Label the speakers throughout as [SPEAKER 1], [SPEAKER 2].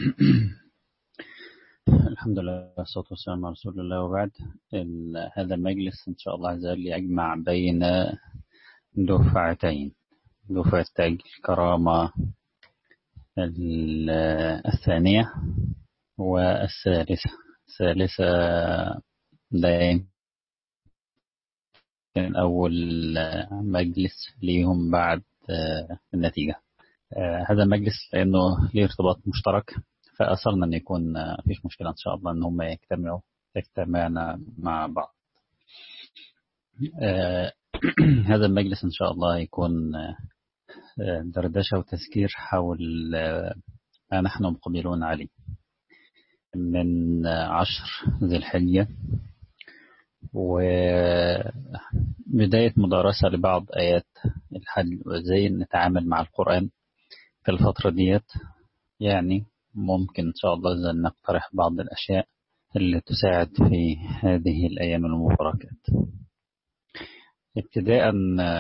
[SPEAKER 1] الحمد لله والصلاة والسلام على رسول الله وبعد هذا المجلس إن شاء الله عز وجل يجمع بين دفعتين دفعة الكرامة الثانية والثالثة الثالثة ده كان أول مجلس ليهم بعد النتيجة هذا المجلس لأنه ليه ارتباط مشترك فأصرنا أن يكون فيش مشكلة إن شاء الله أن هم يجتمعوا يجتمعنا مع بعض هذا المجلس إن شاء الله يكون دردشة وتذكير حول ما نحن مقبلون عليه من عشر ذي الحجة وبداية مدارسة لبعض آيات الحج وإزاي نتعامل مع القرآن في الفترة ديت يعني ممكن إن شاء الله إذا نقترح بعض الأشياء اللي تساعد في هذه الأيام المباركات ابتداء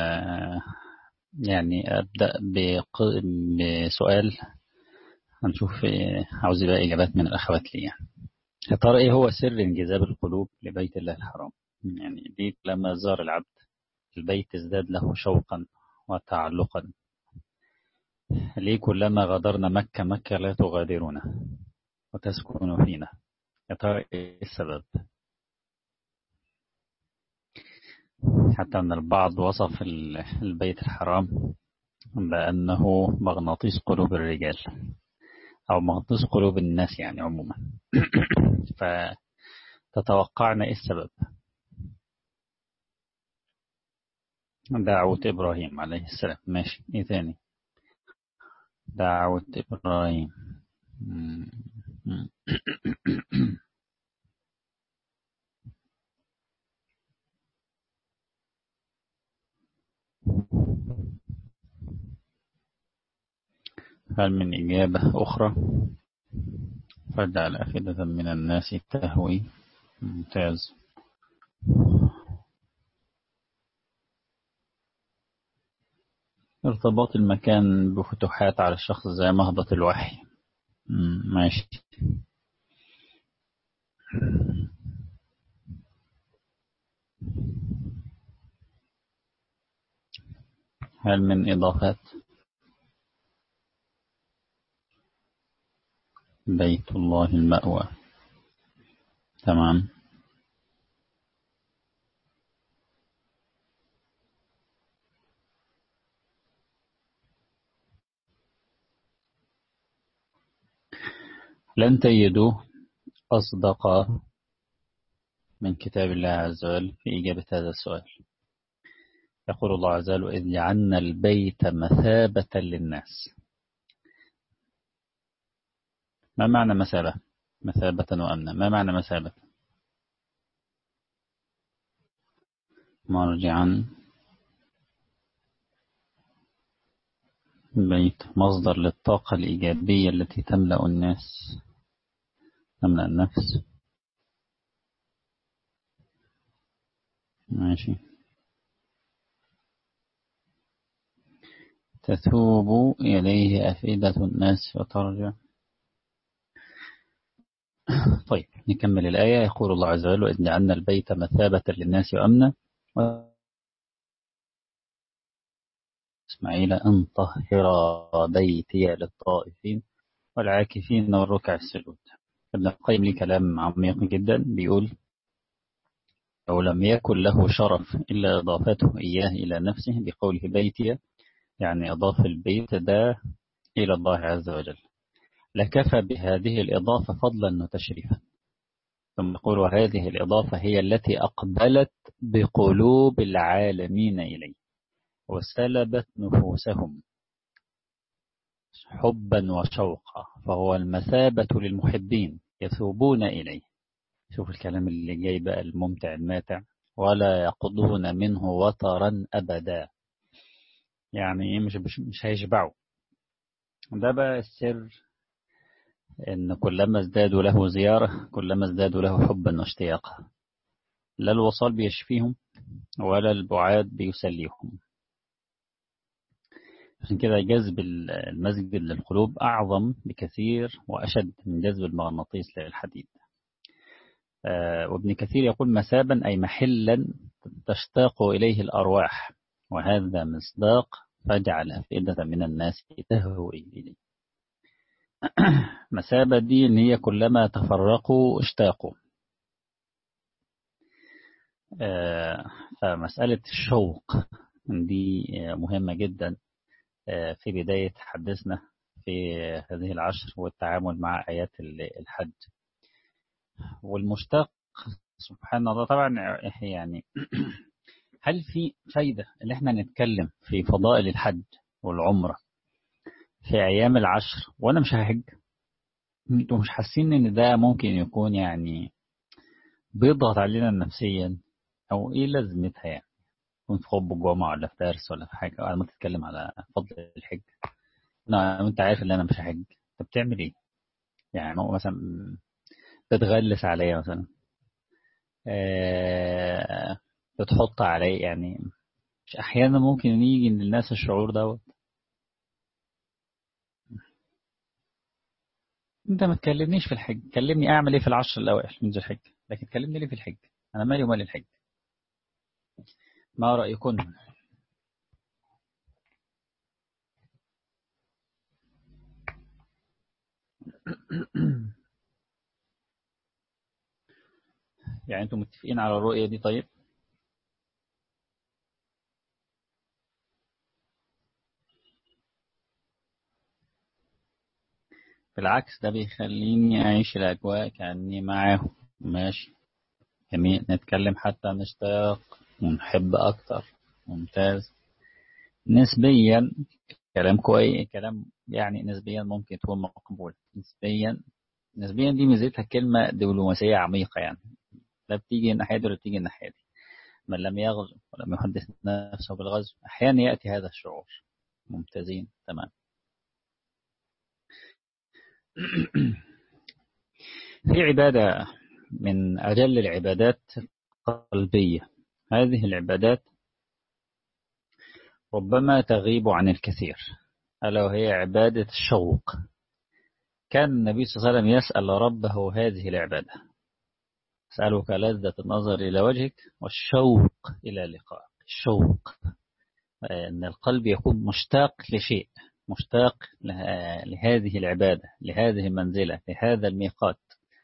[SPEAKER 1] يعني أبدأ بسؤال هنشوف عاوز بقى إجابات من الأخوات لي يعني يا ترى إيه هو سر انجذاب القلوب لبيت الله الحرام يعني دي لما زار العبد البيت ازداد له شوقا وتعلقا ليه كلما غادرنا مكة مكة لا تغادرنا وتسكن فينا يا ترى إيه السبب حتى أن البعض وصف البيت الحرام بأنه مغناطيس قلوب الرجال أو مغناطيس قلوب الناس يعني عموما فتتوقعنا إيه السبب دعوة إبراهيم عليه السلام ماشي إيه تاني دعوة إبراهيم هل من إجابة أخرى فجعل أفئدة من الناس تهوي ممتاز ارتباط المكان بفتوحات على الشخص زي مهبط الوحي ماشي هل من إضافات بيت الله المأوى تمام لن تجدوا أصدق من كتاب الله عز وجل في إجابة هذا السؤال يقول الله عز وجل إذ جعلنا البيت مثابة للناس ما معنى مثابة مثابة وأمنا ما معنى مثابة مرجعا بيت مصدر للطاقة الإيجابية التي تملأ الناس تملأ النفس ماشي تثوب إليه أفئدة الناس وترجع طيب نكمل الآية يقول الله عز وجل إذ جعلنا البيت مثابة للناس وأمنا إسماعيل أن طهر بيتي للطائفين والعاكفين والركع السجود ابن القيم لي كلام عميق جدا بيقول لو لم يكن له شرف إلا إضافته إياه إلى نفسه بقوله بيتي يعني أضاف البيت ده إلى الله عز وجل لكفى بهذه الإضافة فضلا وتشريفا ثم يقول وهذه الإضافة هي التي أقبلت بقلوب العالمين إليه وسلبت نفوسهم حبا وشوقا فهو المثابة للمحبين يثوبون إليه شوف الكلام اللي جاي بقى الممتع الماتع ولا يقضون منه وطرا أبدا يعني ايه مش مش هيشبعوا ده بقى السر ان كلما ازدادوا له زيارة كلما ازدادوا له حبا واشتياقا لا الوصال بيشفيهم ولا البعاد بيسليهم عشان كده جذب المسجد للقلوب أعظم بكثير وأشد من جذب المغناطيس للحديد وابن كثير يقول مسابا أي محلا تشتاق إليه الأرواح وهذا مصداق فجعل أفئدة من الناس تهوي إليه مسابة دي إن هي كلما تفرقوا اشتاقوا فمسألة الشوق دي مهمة جدا في بداية حدثنا في هذه العشر والتعامل مع آيات الحج والمشتاق سبحان الله طبعا يعني هل في فايدة اللي احنا نتكلم في فضائل الحج والعمرة في أيام العشر وأنا مش هحج انتوا مش حاسين ان ده ممكن يكون يعني بيضغط علينا نفسيا او ايه لازمتها يعني كنت في خطبة جمعة ولا في درس ولا في حاجة أنا ما تتكلم على فضل الحج أنا وأنت عارف إن أنا مش هحج أنت بتعمل إيه؟ يعني مثلا بتغلس عليا مثلا آه بتحط علي يعني مش أحيانا ممكن يجي للناس الشعور دوت أنت ما تكلمنيش في الحج كلمني أعمل إيه في العشر الأوائل من ذي الحج لكن كلمني ليه في الحج أنا مالي ومال الحج ما رأيكم يعني انتم متفقين على الرؤية دي طيب بالعكس ده بيخليني أعيش الأجواء كأني معاهم ماشي جميل نتكلم حتى نشتاق ونحب أكتر ممتاز نسبيا كلام كويس كلام يعني نسبيا ممكن تكون مقبول نسبيا نسبيا دي ميزتها كلمة دبلوماسية عميقة يعني لا بتيجي الناحية دي ولا بتيجي الناحية دي من لم يغزو ولم يحدث نفسه بالغزو أحيانا يأتي هذا الشعور ممتازين تمام في عبادة من أجل العبادات القلبية هذه العبادات ربما تغيب عن الكثير ألا وهي عبادة الشوق كان النبي صلى الله عليه وسلم يسأل ربه هذه العبادة أسألك لذة النظر إلى وجهك والشوق إلى لقائك الشوق أن القلب يكون مشتاق لشيء مشتاق لهذه العبادة لهذه المنزلة لهذا الميقات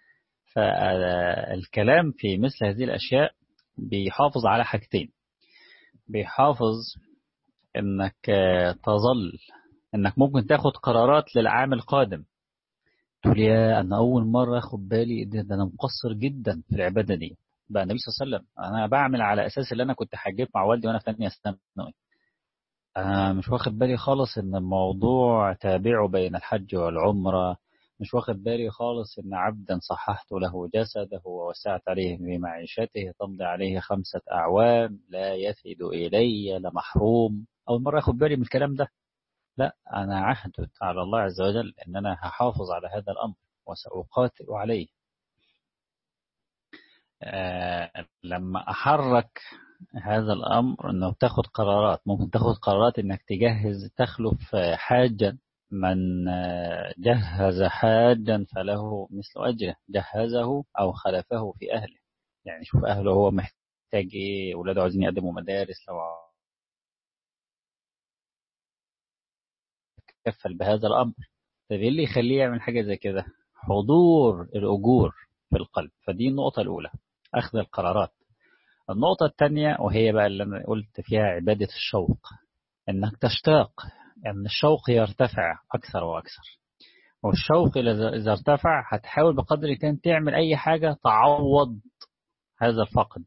[SPEAKER 1] فالكلام في مثل هذه الأشياء بيحافظ على حاجتين بيحافظ انك تظل انك ممكن تاخد قرارات للعام القادم تقول يا انا اول مره اخد بالي ده, ده انا مقصر جدا في العباده دي بقى النبي صلى الله عليه وسلم انا بعمل على اساس اللي انا كنت حجيت مع والدي وانا في ثانيه ثانوي انا مش واخد بالي خالص ان الموضوع تابعه بين الحج والعمره مش واخد بالي خالص ان عبدا صححت له جسده ووسعت عليه بمعيشته تمضي عليه خمسة أعوام لا يفد إلي لمحروم أول مرة أخد بالي من الكلام ده لا أنا عهدت على الله عز وجل أن أنا هحافظ على هذا الأمر وسأقاتل عليه آه لما أحرك هذا الأمر أنه تاخد قرارات ممكن تاخد قرارات أنك تجهز تخلف حاجا من جهز حاجا فله مثل أجره جهزه أو خلفه في أهله يعني شوف أهله هو محتاج إيه ولاده عايزين يقدموا مدارس لو كفل بهذا الأمر طب إيه اللي يخليه يعمل حاجة زي كده حضور الأجور في القلب فدي النقطة الأولى أخذ القرارات النقطة الثانية وهي بقى اللي أنا قلت فيها عبادة الشوق إنك تشتاق يعني الشوق يرتفع أكثر وأكثر والشوق إذا ارتفع هتحاول بقدر الإمكان تعمل أي حاجة تعوض هذا الفقد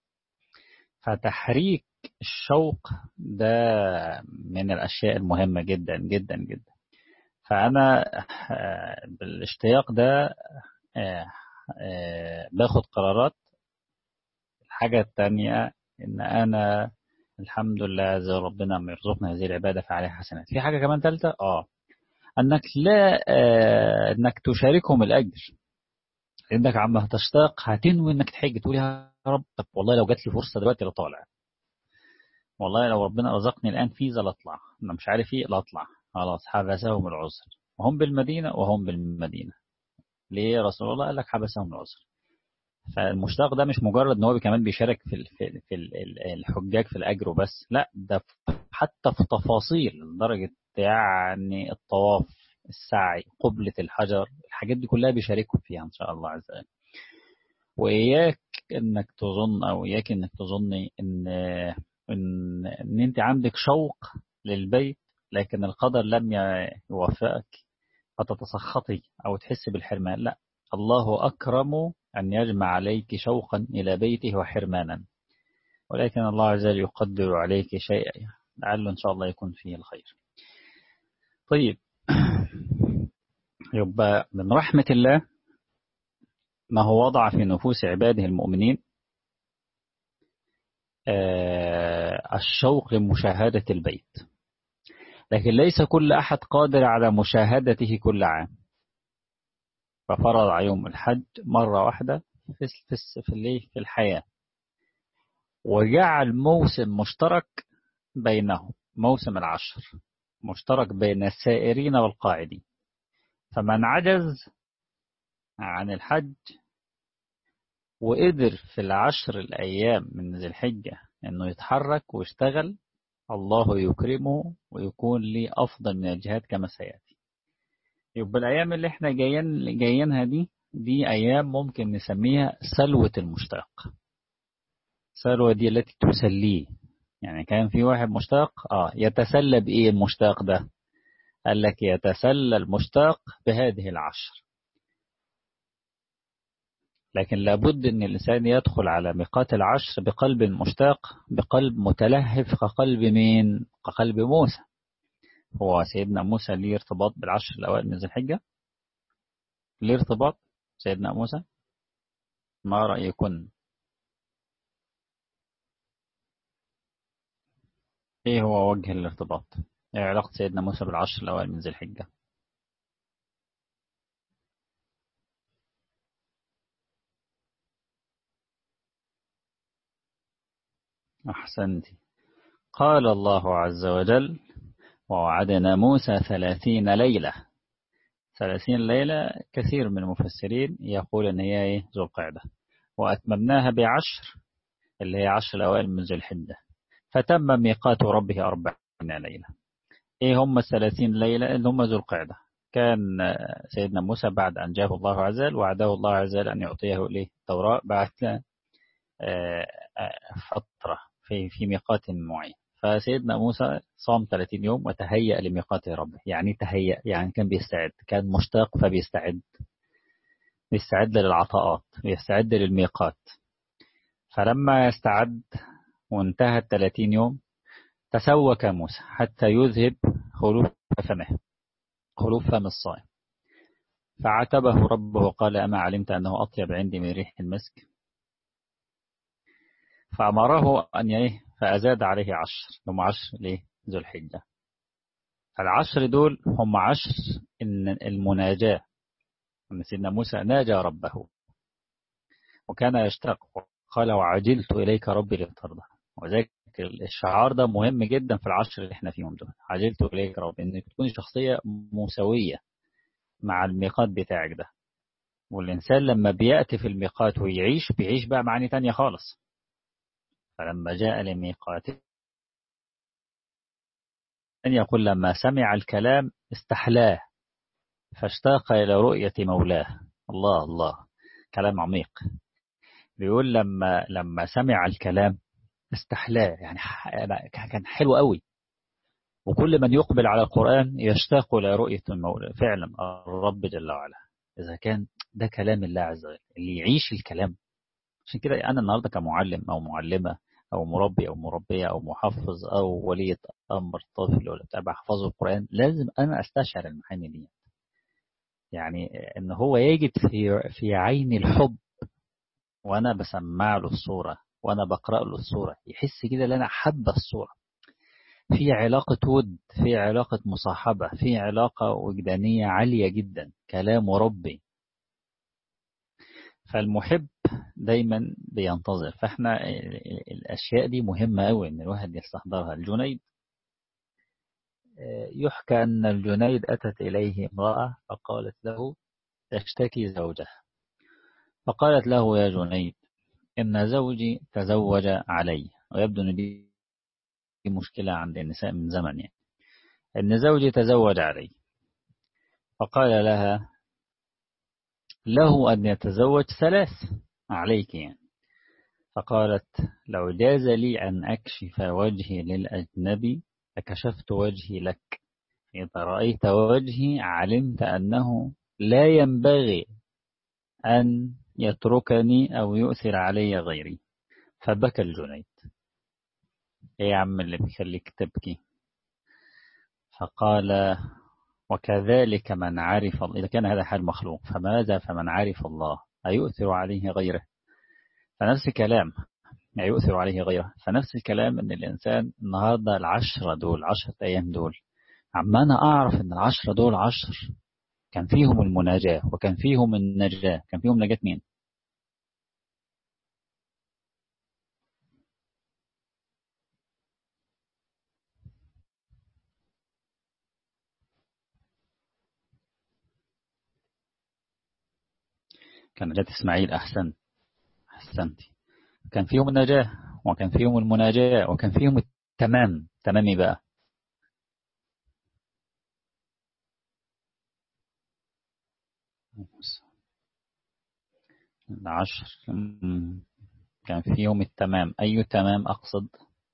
[SPEAKER 1] فتحريك الشوق ده من الأشياء المهمة جدا جدا جدا فأنا بالاشتياق ده باخد قرارات الحاجة الثانية إن أنا الحمد لله عز ربنا ما يرزقنا هذه العبادة فعليها حسنات في حاجة كمان ثالثة آه أنك لا آه أنك تشاركهم الأجر إنك عم هتشتاق هتنوي إنك تحج تقول يا رب طب والله لو جات لي فرصة دلوقتي لطالع والله لو ربنا رزقني الآن فيزا لاطلع أنا مش عارف إيه لا أطلع خلاص حبسهم العذر وهم بالمدينة وهم بالمدينة ليه يا رسول الله قال لك حبسهم العذر فالمشتاق ده مش مجرد ان هو كمان بيشارك في في في الحجاج في الاجر وبس لا ده حتى في تفاصيل لدرجه يعني الطواف السعي قبلة الحجر الحاجات دي كلها بيشاركوا فيها ان شاء الله عز وجل واياك انك تظن او اياك انك تظني ان ان ان انت عندك شوق للبيت لكن القدر لم يوفقك فتتسخطي او تحس بالحرمان لا الله اكرم أن يجمع عليك شوقا إلى بيته وحرمانا ولكن الله عز وجل يقدر عليك شيئا لعله إن شاء الله يكون فيه الخير طيب يبقى من رحمة الله ما هو وضع في نفوس عباده المؤمنين الشوق لمشاهدة البيت لكن ليس كل أحد قادر على مشاهدته كل عام ففرض يوم الحج مرة واحدة في في في في الحياة وجعل موسم مشترك بينهم موسم العشر مشترك بين السائرين والقاعدين فمن عجز عن الحج وقدر في العشر الأيام من ذي الحجة إنه يتحرك ويشتغل الله يكرمه ويكون لي أفضل من الجهاد كما سيأتي يبقى الأيام اللي احنا جايين جايينها دي دي أيام ممكن نسميها سلوة المشتاق سلوة دي التي تسليه يعني كان في واحد مشتاق اه يتسلى بإيه المشتاق ده قال لك يتسلى المشتاق بهذه العشر لكن لابد أن الإنسان يدخل على ميقات العشر بقلب مشتاق بقلب متلهف كقلب مين كقلب موسى هو سيدنا موسى ليه ارتباط بالعشر الأوائل من ذي الحجة ليه ارتباط سيدنا موسى ما رأيكن ايه هو وجه الارتباط ايه علاقة سيدنا موسى بالعشر الأوائل من ذي الحجة أحسنت قال الله عز وجل ووعدنا موسى ثلاثين ليلة ثلاثين ليلة كثير من المفسرين يقول أن هي إيه ذو القعدة وأتممناها بعشر اللي هي عشر الأوائل من ذي الحجة فتم ميقات ربه أربعين ليلة إيه هم الثلاثين ليلة اللي هم ذو القعدة كان سيدنا موسى بعد أن جاءه الله عز وجل وعده الله عز وجل أن يعطيه إليه التوراة بعد فترة في في ميقات معين فسيدنا موسى صام 30 يوم وتهيأ لميقات ربه يعني تهيأ يعني كان بيستعد كان مشتاق فبيستعد بيستعد للعطاءات بيستعد للميقات فلما استعد وانتهى 30 يوم تسوك موسى حتى يذهب خلوف فمه خلوف فم الصائم فعاتبه ربه قال أما علمت أنه أطيب عندي من ريح المسك فأمره أن إيه فأزاد عليه عشر هم عشر ليه ذو الحجة العشر دول هم عشر إن المناجاة أن سيدنا موسى ناجى ربه وكان يشتاق قال وعجلت إليك ربي لترضى وذلك الشعار ده مهم جدا في العشر اللي احنا فيهم دول عجلت إليك ربي إنك تكون شخصية مساوية مع الميقات بتاعك ده والإنسان لما بيأتي في الميقات ويعيش بيعيش بقى معاني تانية خالص فلما جاء لميقاته أن يقول لما سمع الكلام استحلاه فاشتاق إلى رؤية مولاه الله الله كلام عميق بيقول لما لما سمع الكلام استحلاه يعني كان حلو قوي وكل من يقبل على القرآن يشتاق إلى رؤية المولى فعلا الرب جل وعلا إذا كان ده كلام الله عز وجل اللي يعيش الكلام عشان كده أنا النهاردة كمعلم أو معلمة أو مربي أو مربية أو محفظ أو ولية أمر طفل ولا بتاع بحفظه القرآن لازم أنا أستشعر المعاني دي يعني إن هو يجد في في عين الحب وأنا بسمع له الصورة وأنا بقرأ له الصورة يحس كده إن أنا حب الصورة في علاقة ود في علاقة مصاحبة في علاقة وجدانية عالية جدا كلام ربي فالمحب دايما بينتظر فاحنا الأشياء دي مهمة أوي إن الواحد يستحضرها الجنيد يحكى أن الجنيد أتت إليه امرأة فقالت له تشتكي زوجها فقالت له يا جنيد إن زوجي تزوج علي ويبدو أن دي مشكلة عند النساء من زمن يعني إن زوجي تزوج علي فقال لها له أن يتزوج ثلاث عليك يعني فقالت لو جاز لي أن أكشف وجهي للأجنبي لكشفت وجهي لك إذا رأيت وجهي علمت أنه لا ينبغي أن يتركني أو يؤثر علي غيري فبكى الجنيد إيه يا عم اللي بيخليك تبكي فقال وكذلك من عرف إذا كان هذا حال مخلوق فماذا فمن عرف الله أيؤثر عليه غيره فنفس الكلام يؤثر عليه غيره فنفس الكلام ان الانسان النهارده العشرة دول عشرة ايام دول عما انا اعرف ان العشرة دول عشر كان فيهم المناجاة وكان فيهم النجاة كان فيهم نجاة مين كان نجاة إسماعيل أحسن أحسنتي كان فيهم النجاة وكان فيهم المناجاة وكان فيهم التمام تمامي بقى العشر كان فيهم التمام أي تمام أقصد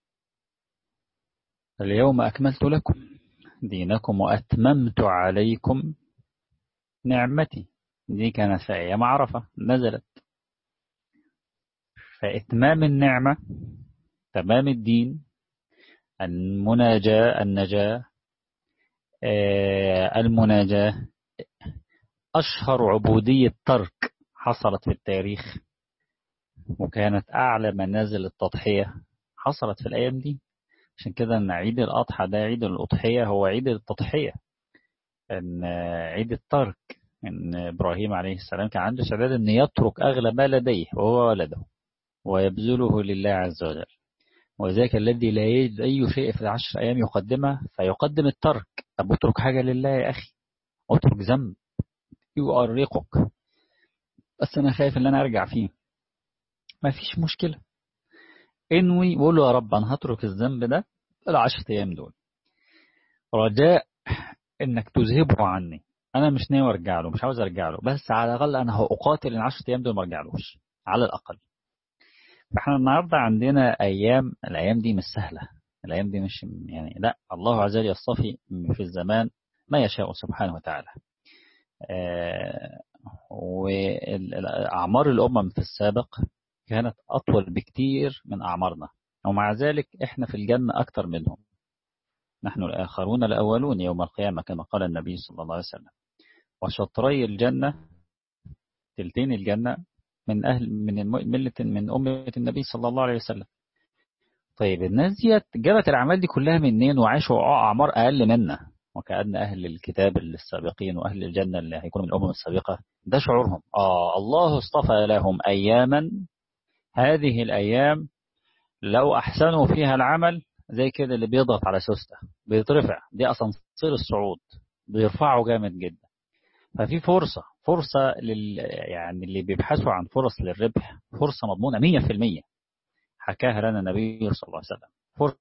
[SPEAKER 1] اليوم أكملت لكم دينكم وأتممت عليكم نعمتي دي كانت في أيام عرفة نزلت فإتمام النعمة تمام الدين المناجاة النجاة المناجاة أشهر عبودية ترك حصلت في التاريخ وكانت أعلى منازل التضحية حصلت في الأيام دي عشان كده أن عيد الأضحى ده عيد الأضحية هو عيد التضحية أن عيد الترك أن إبراهيم عليه السلام كان عنده استعداد أن يترك أغلى ما لديه وهو ولده ويبذله لله عز وجل وذاك الذي لا يجد أي شيء في العشر أيام يقدمه فيقدم الترك طب اترك حاجة لله يا أخي اترك ذنب يؤرقك بس أنا خايف إن أنا أرجع فيه ما فيش مشكلة انوي وقول له يا رب أنا هترك الذنب ده العشر أيام دول رجاء إنك تذهبه عني أنا مش ناوي أرجع له مش عاوز أرجع له بس على الأقل أنا هأقاتل العشر أيام دول ما أرجعلوش على الأقل فاحنا النهارده عندنا ايام الايام دي مش سهله الايام دي مش يعني لا الله عز وجل يصطفي في الزمان ما يشاء سبحانه وتعالى آه واعمار الامم في السابق كانت اطول بكتير من اعمارنا ومع ذلك احنا في الجنه اكتر منهم نحن الاخرون الاولون يوم القيامه كما قال النبي صلى الله عليه وسلم وشطري الجنه تلتين الجنه من أهل من ملة من أمة النبي صلى الله عليه وسلم طيب الناس ديت جابت الأعمال دي كلها منين وعاشوا أعمار أقل منا وكأن أهل الكتاب السابقين وأهل الجنة اللي هيكونوا من الأمم السابقة ده شعورهم آه الله اصطفى لهم أياما هذه الأيام لو أحسنوا فيها العمل زي كده اللي بيضغط على سوسته بيترفع دي أسانسير الصعود بيرفعوا جامد جدا ففي فرصة فرصة لل يعني اللي بيبحثوا عن فرص للربح فرصة مضمونة 100% حكاها لنا النبي صلى الله عليه وسلم فرصة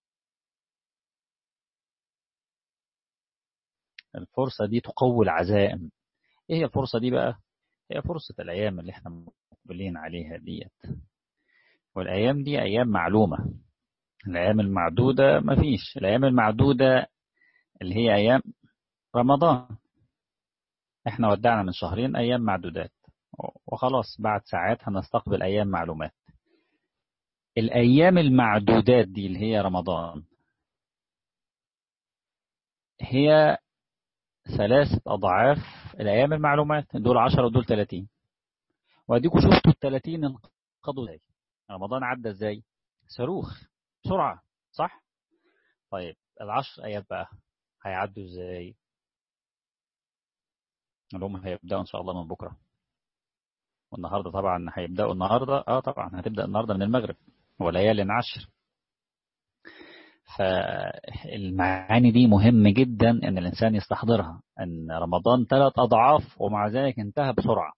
[SPEAKER 1] الفرصة دي تقوي العزائم ايه هي الفرصة دي بقى هي فرصة الأيام اللي احنا مقبلين عليها ديت والأيام دي أيام معلومة الأيام المعدودة مفيش الأيام المعدودة اللي هي أيام رمضان احنا ودعنا من شهرين أيام معدودات وخلاص بعد ساعات هنستقبل أيام معلومات الأيام المعدودات دي اللي هي رمضان هي ثلاثة أضعاف الأيام المعلومات دول عشرة ودول تلاتين وأديكوا شفتوا التلاتين انقضوا ازاي رمضان عدى ازاي صاروخ بسرعة صح طيب العشر آيات بقى هيعدوا ازاي اللي هم هيبدأوا إن شاء الله من بكرة والنهاردة طبعا هيبدأوا النهاردة اه طبعا هتبدأ النهاردة من المغرب وليال عشر فالمعاني دي مهم جدا ان الانسان يستحضرها ان رمضان ثلاث اضعاف ومع ذلك انتهى بسرعة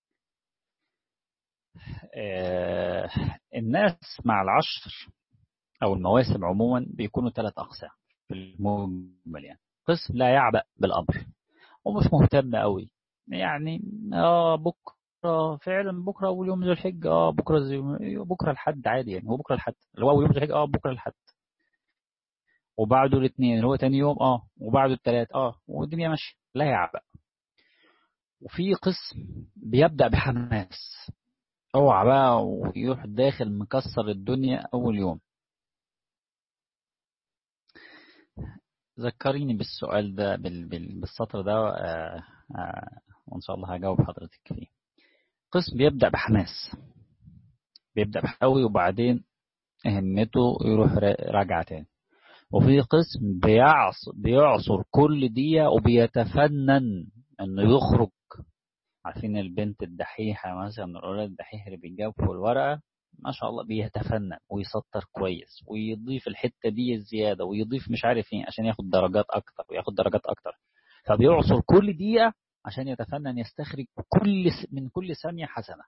[SPEAKER 1] آه الناس مع العشر او المواسم عموما بيكونوا ثلاث اقسام في المجمل يعني قسم لا يعبأ بالامر ومش مهتم قوي يعني اه بكره فعلا بكره اول يوم ذو الحجه اه بكره زي بكره الحد عادي يعني هو بكره الحد اللي هو اول يوم ذو الحجه اه بكره الحد وبعده الاثنين اللي هو تاني يوم اه وبعده الثلاث اه والدنيا ماشيه لا يعبأ وفي قسم بيبدأ بحماس اوعى بقى ويروح داخل مكسر الدنيا اول يوم ذكريني بالسؤال ده بالسطر ده آآ آآ وإن شاء الله هجاوب حضرتك فيه قسم بيبدأ بحماس بيبدأ بحوي وبعدين همته يروح راجع تاني وفي قسم بيعصر, بيعصر كل دقيقة وبيتفنن انه يخرج عارفين البنت الدحيحة مثلا الولد الدحيح اللي بيجاوب في الورقة ما شاء الله بيتفنن ويسطر كويس ويضيف الحتة دي الزيادة ويضيف مش عارف ايه عشان ياخد درجات اكتر وياخد درجات اكتر فبيعصر كل دقيقة عشان يتفنن يستخرج كل من كل ثانية حسنة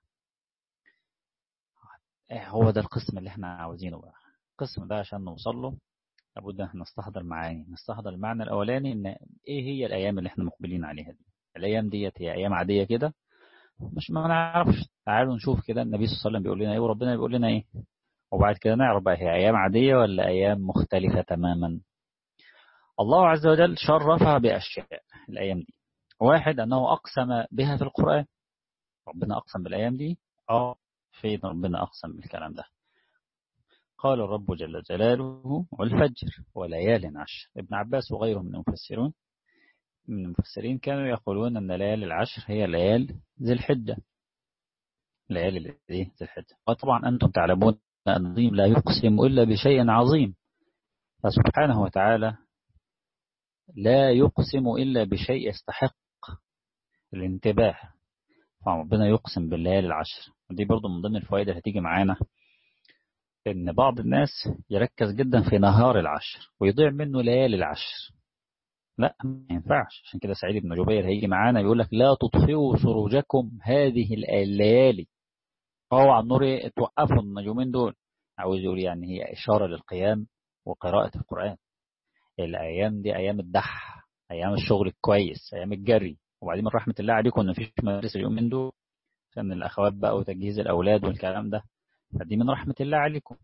[SPEAKER 1] هو ده القسم اللي احنا عاوزينه بقى القسم ده عشان نوصل له لابد ان احنا نستحضر معاني نستحضر المعنى الاولاني ان ايه هي الايام اللي احنا مقبلين عليها دي الايام ديت هي ايام عاديه كده مش ما نعرفش تعالوا نشوف كده النبي صلى الله عليه وسلم بيقول لنا ايه وربنا بيقول لنا ايه وبعد كده نعرف بقى هي ايام عاديه ولا ايام مختلفه تماما الله عز وجل شرفها باشياء الايام دي واحد انه اقسم بها في القران ربنا اقسم بالايام دي اه فين ربنا اقسم بالكلام ده قال الرب جل جلاله والفجر وليال عشر ابن عباس وغيره من المفسرون من المفسرين كانوا يقولون أن ليالي العشر هي ليال ذي الحجة ليالي ذي الحجة وطبعا أنتم تعلمون أن العظيم لا يقسم إلا بشيء عظيم فسبحانه وتعالى لا يقسم إلا بشيء يستحق الانتباه فربنا يقسم بالليالي العشر ودي برضو من ضمن الفوائد اللي هتيجي معانا ان بعض الناس يركز جدا في نهار العشر ويضيع منه ليالي العشر لا ما ينفعش عشان كده سعيد بن جبير هيجي معانا يقول لك لا تطفئوا سروجكم هذه الليالي اوعى النور توقفوا النجومين دول عاوز يقول يعني هي اشاره للقيام وقراءه القران الايام دي ايام الدح ايام الشغل الكويس ايام الجري وبعدين من رحمه الله عليكم ان مفيش مدارس اليومين دول عشان الاخوات بقى وتجهيز الاولاد والكلام ده فدي من رحمة الله عليكم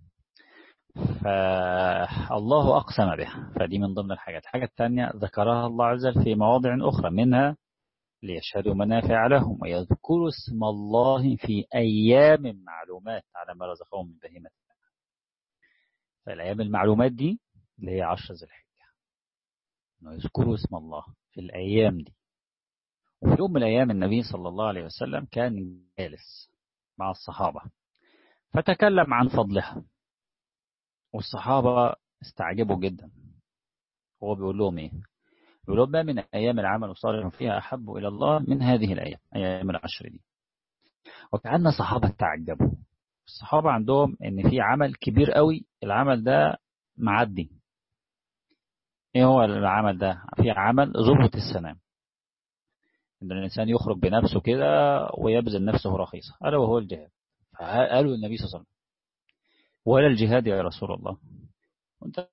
[SPEAKER 1] فالله أقسم بها فدي من ضمن الحاجات الحاجة الثانية ذكرها الله عز وجل في مواضع أخرى منها ليشهدوا منافع لهم ويذكروا اسم الله في أيام معلومات على ما رزقهم من بهيمة فالأيام المعلومات دي اللي هي عشر ذي الحجة يذكروا اسم الله في الأيام دي وفي يوم من الأيام النبي صلى الله عليه وسلم كان جالس مع الصحابة فتكلم عن فضلها والصحابة استعجبوا جدا هو بيقول لهم ايه بيقول لهم ما من أيام العمل الصالح فيها أحب إلى الله من هذه الأيام أيام العشر دي وكأن صحابة تعجبوا الصحابة عندهم إن في عمل كبير قوي العمل ده معدي ايه هو العمل ده في عمل زبرة السلام ان الانسان يخرج بنفسه كده ويبذل نفسه رخيصة الا وهو الجهاد قالوا النبي صلى الله عليه وسلم ولا الجهاد يا رسول الله وانت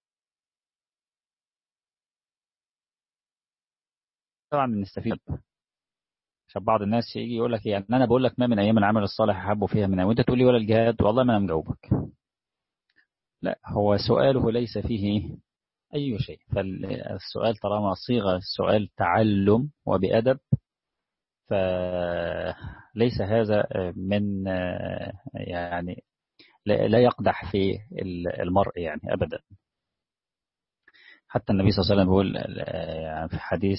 [SPEAKER 1] طبعا بنستفيد عشان بعض الناس يجي يقول لك يعني انا بقول لك ما من ايام العمل الصالح احب فيها من وانت تقول لي ولا الجهاد والله ما انا مجاوبك لا هو سؤاله ليس فيه اي شيء فالسؤال طالما صيغه السؤال تعلم وبادب فليس هذا من يعني لا يقدح في المرء يعني أبدا حتى النبي صلى الله عليه وسلم بيقول يعني في حديث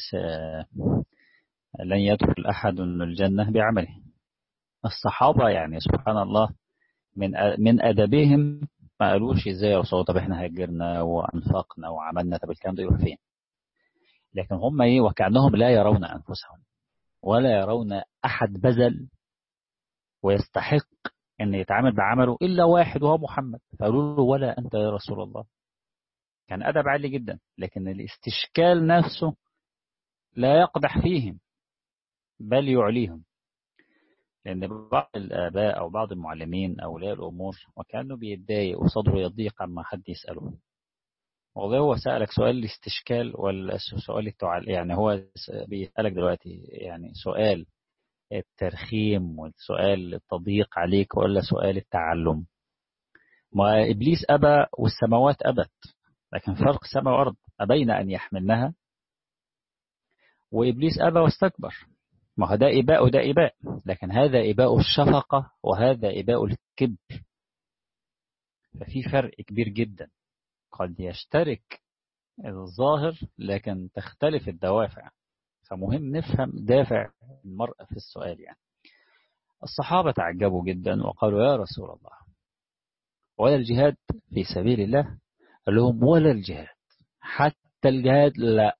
[SPEAKER 1] لن يدخل أحد الجنة بعمله الصحابة يعني سبحان الله من من أدبهم ما قالوش ازاي يا رسول طب احنا هاجرنا وانفقنا وعملنا طب الكلام ده يروح فين لكن هم ايه وكأنهم لا يرون أنفسهم ولا يرون أحد بذل ويستحق أن يتعامل بعمله إلا واحد وهو محمد فقالوا له ولا أنت يا رسول الله كان أدب عالي جدا لكن الاستشكال نفسه لا يقدح فيهم بل يعليهم لأن بعض الآباء أو بعض المعلمين أولياء الأمور وكانوا بيتضايق وصدره يضيق عما حد يسأله والله هو سألك سؤال الاستشكال ولا سؤال التعال يعني هو بيسألك دلوقتي يعني سؤال الترخيم والسؤال التضييق عليك ولا سؤال التعلم ما إبليس أبى والسماوات أبت لكن فرق سماء وأرض أبين أن يحملنها وإبليس أبى واستكبر ما هو ده إباء وده إباء لكن هذا إباء الشفقة وهذا إباء الكبر ففي فرق كبير جدا قد يشترك الظاهر لكن تختلف الدوافع فمهم نفهم دافع المرأة في السؤال يعني الصحابة تعجبوا جدا وقالوا يا رسول الله ولا الجهاد في سبيل الله قال لهم ولا الجهاد حتى الجهاد لا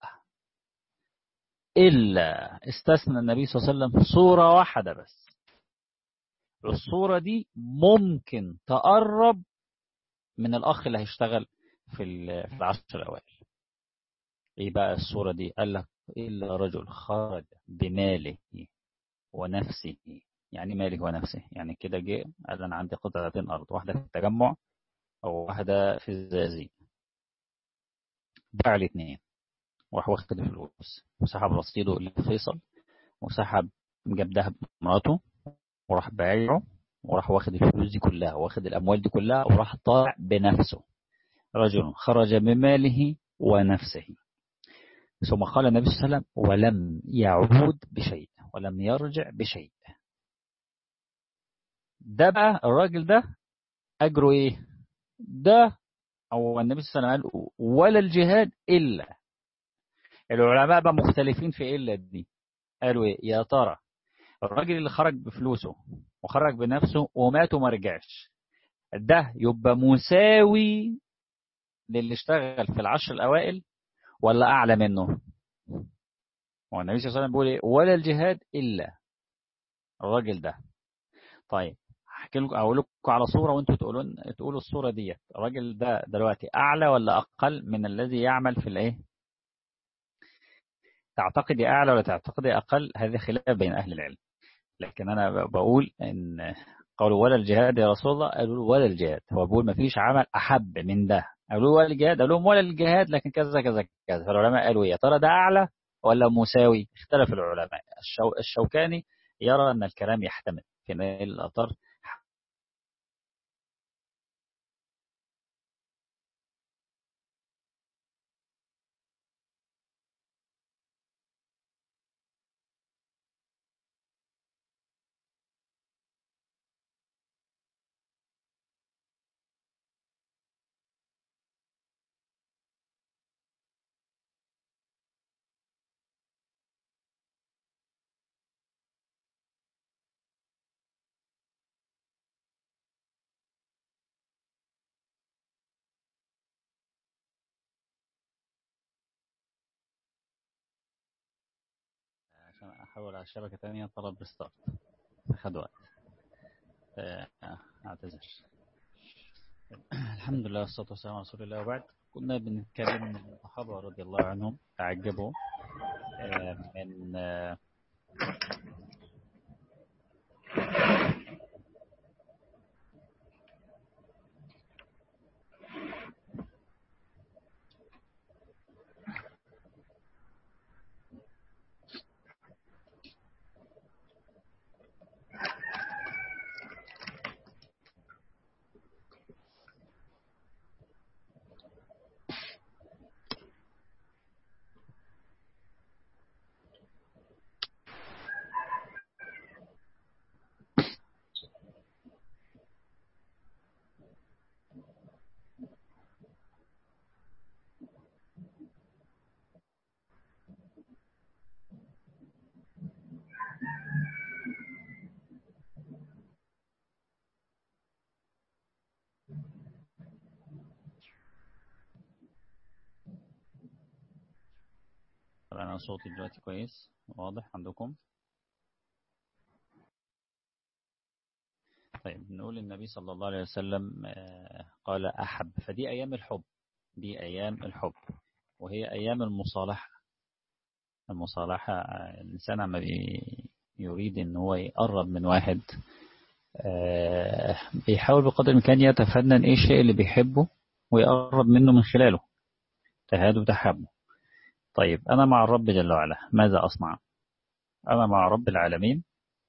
[SPEAKER 1] إلا استثنى النبي صلى الله عليه وسلم صورة واحدة بس الصورة دي ممكن تقرب من الأخ اللي هيشتغل في العشر الأوائل إيه بقى الصورة دي قال لك إلا رجل خرج بماله ونفسه يعني ماله ونفسه يعني كده جه قال أنا عندي قطعتين أرض واحدة في التجمع أو واحدة في الزقازيق باع الاثنين وراح واخد الفلوس وسحب رصيده اللي في فيصل وسحب جاب دهب مراته وراح بايعه وراح واخد الفلوس دي كلها واخد الأموال دي كلها وراح طالع بنفسه رجل خرج بماله ونفسه ثم قال النبي صلى الله عليه وسلم ولم يعود بشيء ولم يرجع بشيء ده بقى الراجل ده أجره إيه ده أو النبي صلى الله عليه وسلم قال ولا الجهاد إلا العلماء بقى مختلفين في إلا دي قالوا إيه يا ترى الراجل اللي خرج بفلوسه وخرج بنفسه ومات وما رجعش ده يبقى مساوي للي اشتغل في العشر الأوائل ولا أعلى منه والنبي صلى الله عليه وسلم بيقول إيه ولا الجهاد إلا الراجل ده طيب احكي لكم اقول لكم على صوره وانتوا تقولوا تقولوا الصوره ديت الراجل ده دلوقتي اعلى ولا اقل من الذي يعمل في الايه تعتقدي اعلى ولا تعتقدي اقل هذا خلاف بين اهل العلم لكن انا بقول ان قالوا ولا الجهاد يا رسول الله قالوا ولا الجهاد هو بيقول ما فيش عمل احب من ده قالوا ولا الجهاد قالوا لهم ولا الجهاد لكن كذا كذا كذا فالعلماء قالوا يا ترى ده اعلى ولا مساوي اختلف العلماء الشو الشوكاني يرى ان الكلام يحتمل في نيل الاثار عشان احول على شبكة تانية طلب ريستارت خد وقت اعتذر الحمد لله والصلاة والسلام على رسول الله وبعد كنا بنتكلم من الصحابة رضي الله عنهم تعجبوا من أنا صوتي دلوقتي كويس واضح عندكم طيب نقول النبي صلى الله عليه وسلم قال أحب فدي أيام الحب دي أيام الحب وهي أيام المصالحة المصالحة الإنسان عم يريد أن هو يقرب من واحد بيحاول بقدر الإمكان يتفنن إيه الشيء اللي بيحبه ويقرب منه من خلاله تهاد وتحبه طيب أنا مع الرب جل وعلا ماذا أصنع أنا مع رب العالمين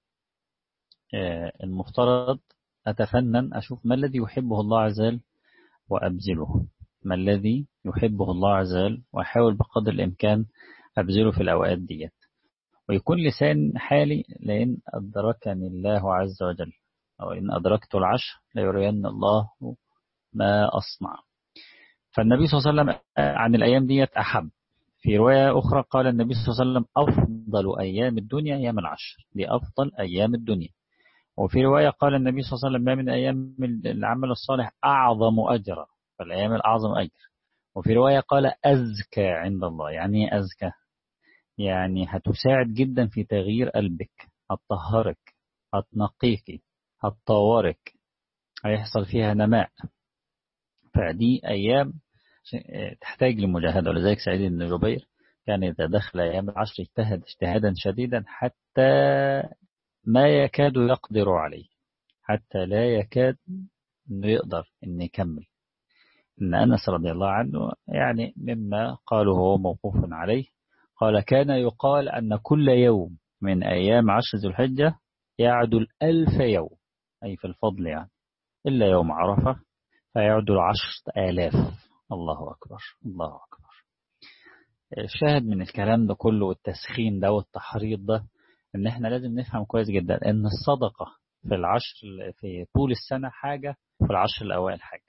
[SPEAKER 1] المفترض أتفنن أشوف ما الذي يحبه الله عز وجل وأبذله ما الذي يحبه الله عز وجل وأحاول بقدر الإمكان أبذله في الأوقات ديت ويكون لسان حالي لأن أدركني الله عز وجل أو إن أدركت العشر ليرين الله ما أصنع فالنبي صلى الله عليه وسلم عن الأيام ديت أحب في رواية أخرى قال النبي صلى الله عليه وسلم أفضل أيام الدنيا أيام العشر دي أفضل أيام الدنيا وفي رواية قال النبي صلى الله عليه وسلم ما من أيام العمل الصالح أعظم أجرا فالأيام الأعظم أجر وفي رواية قال أزكى عند الله يعني ايه أزكى يعني هتساعد جدا في تغيير قلبك هتطهرك هتنقيك هتطورك هيحصل فيها نماء فدي أيام تحتاج لمجاهدة ولذلك سعيد بن جبير كان إذا دخل أيام العشر اجتهد اجتهادا شديدا حتى ما يكاد يقدر عليه حتى لا يكاد انه يقدر انه يكمل ان انس رضي الله عنه يعني مما قاله هو موقوف عليه قال كان يقال ان كل يوم من ايام عشر ذي الحجه يعدل الف يوم اي في الفضل يعني الا يوم عرفه فيعدل عشرة آلاف الله أكبر الله أكبر الشاهد من الكلام ده كله والتسخين ده والتحريض ده ان احنا لازم نفهم كويس جدا ان الصدقة في العشر في طول السنة حاجة وفي العشر الأوائل حاجة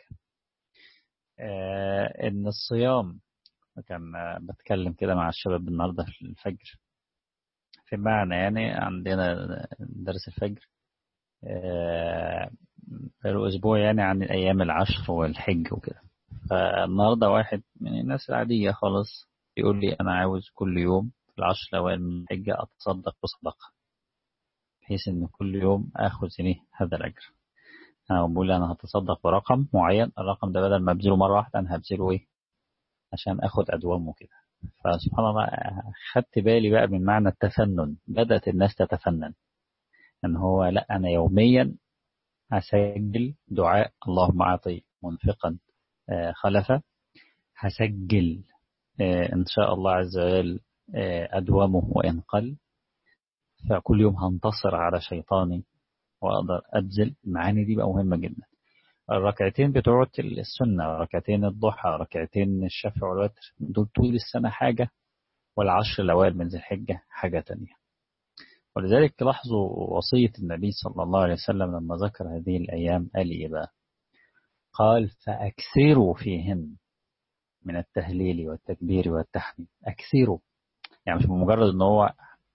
[SPEAKER 1] آه ان الصيام كان بتكلم كده مع الشباب النهاردة في الفجر في معنى يعني عندنا درس الفجر آه الأسبوع يعني عن أيام العشر والحج وكده فالنهاردة واحد من الناس العادية خالص يقول لي أنا عاوز كل يوم في العشر الأوائل من الحجة أتصدق بصدقة بحيث إن كل يوم آخذ إيه هذا الأجر أنا بقول أنا هتصدق برقم معين الرقم ده بدل ما أبذله مرة واحدة أنا هبذله إيه عشان آخد أدوامه كده فسبحان الله خدت بالي بقى من معنى التفنن بدأت الناس تتفنن إن هو لا أنا يوميا هسجل دعاء اللهم أعطي منفقا خلفا هسجل إن شاء الله عز وجل أدومه وإن قل فكل يوم هنتصر على شيطاني وأقدر أبذل المعاني دي بقى مهمة جدا الركعتين بتوع السنة ركعتين الضحى ركعتين الشفع والوتر دول طول السنة حاجة والعشر الأوائل من ذي الحجة حاجة تانية ولذلك لاحظوا وصية النبي صلى الله عليه وسلم لما ذكر هذه الأيام قال إيه بقى قال فأكثروا فيهن من التهليل والتكبير والتحميد أكثروا يعني مش بمجرد ان هو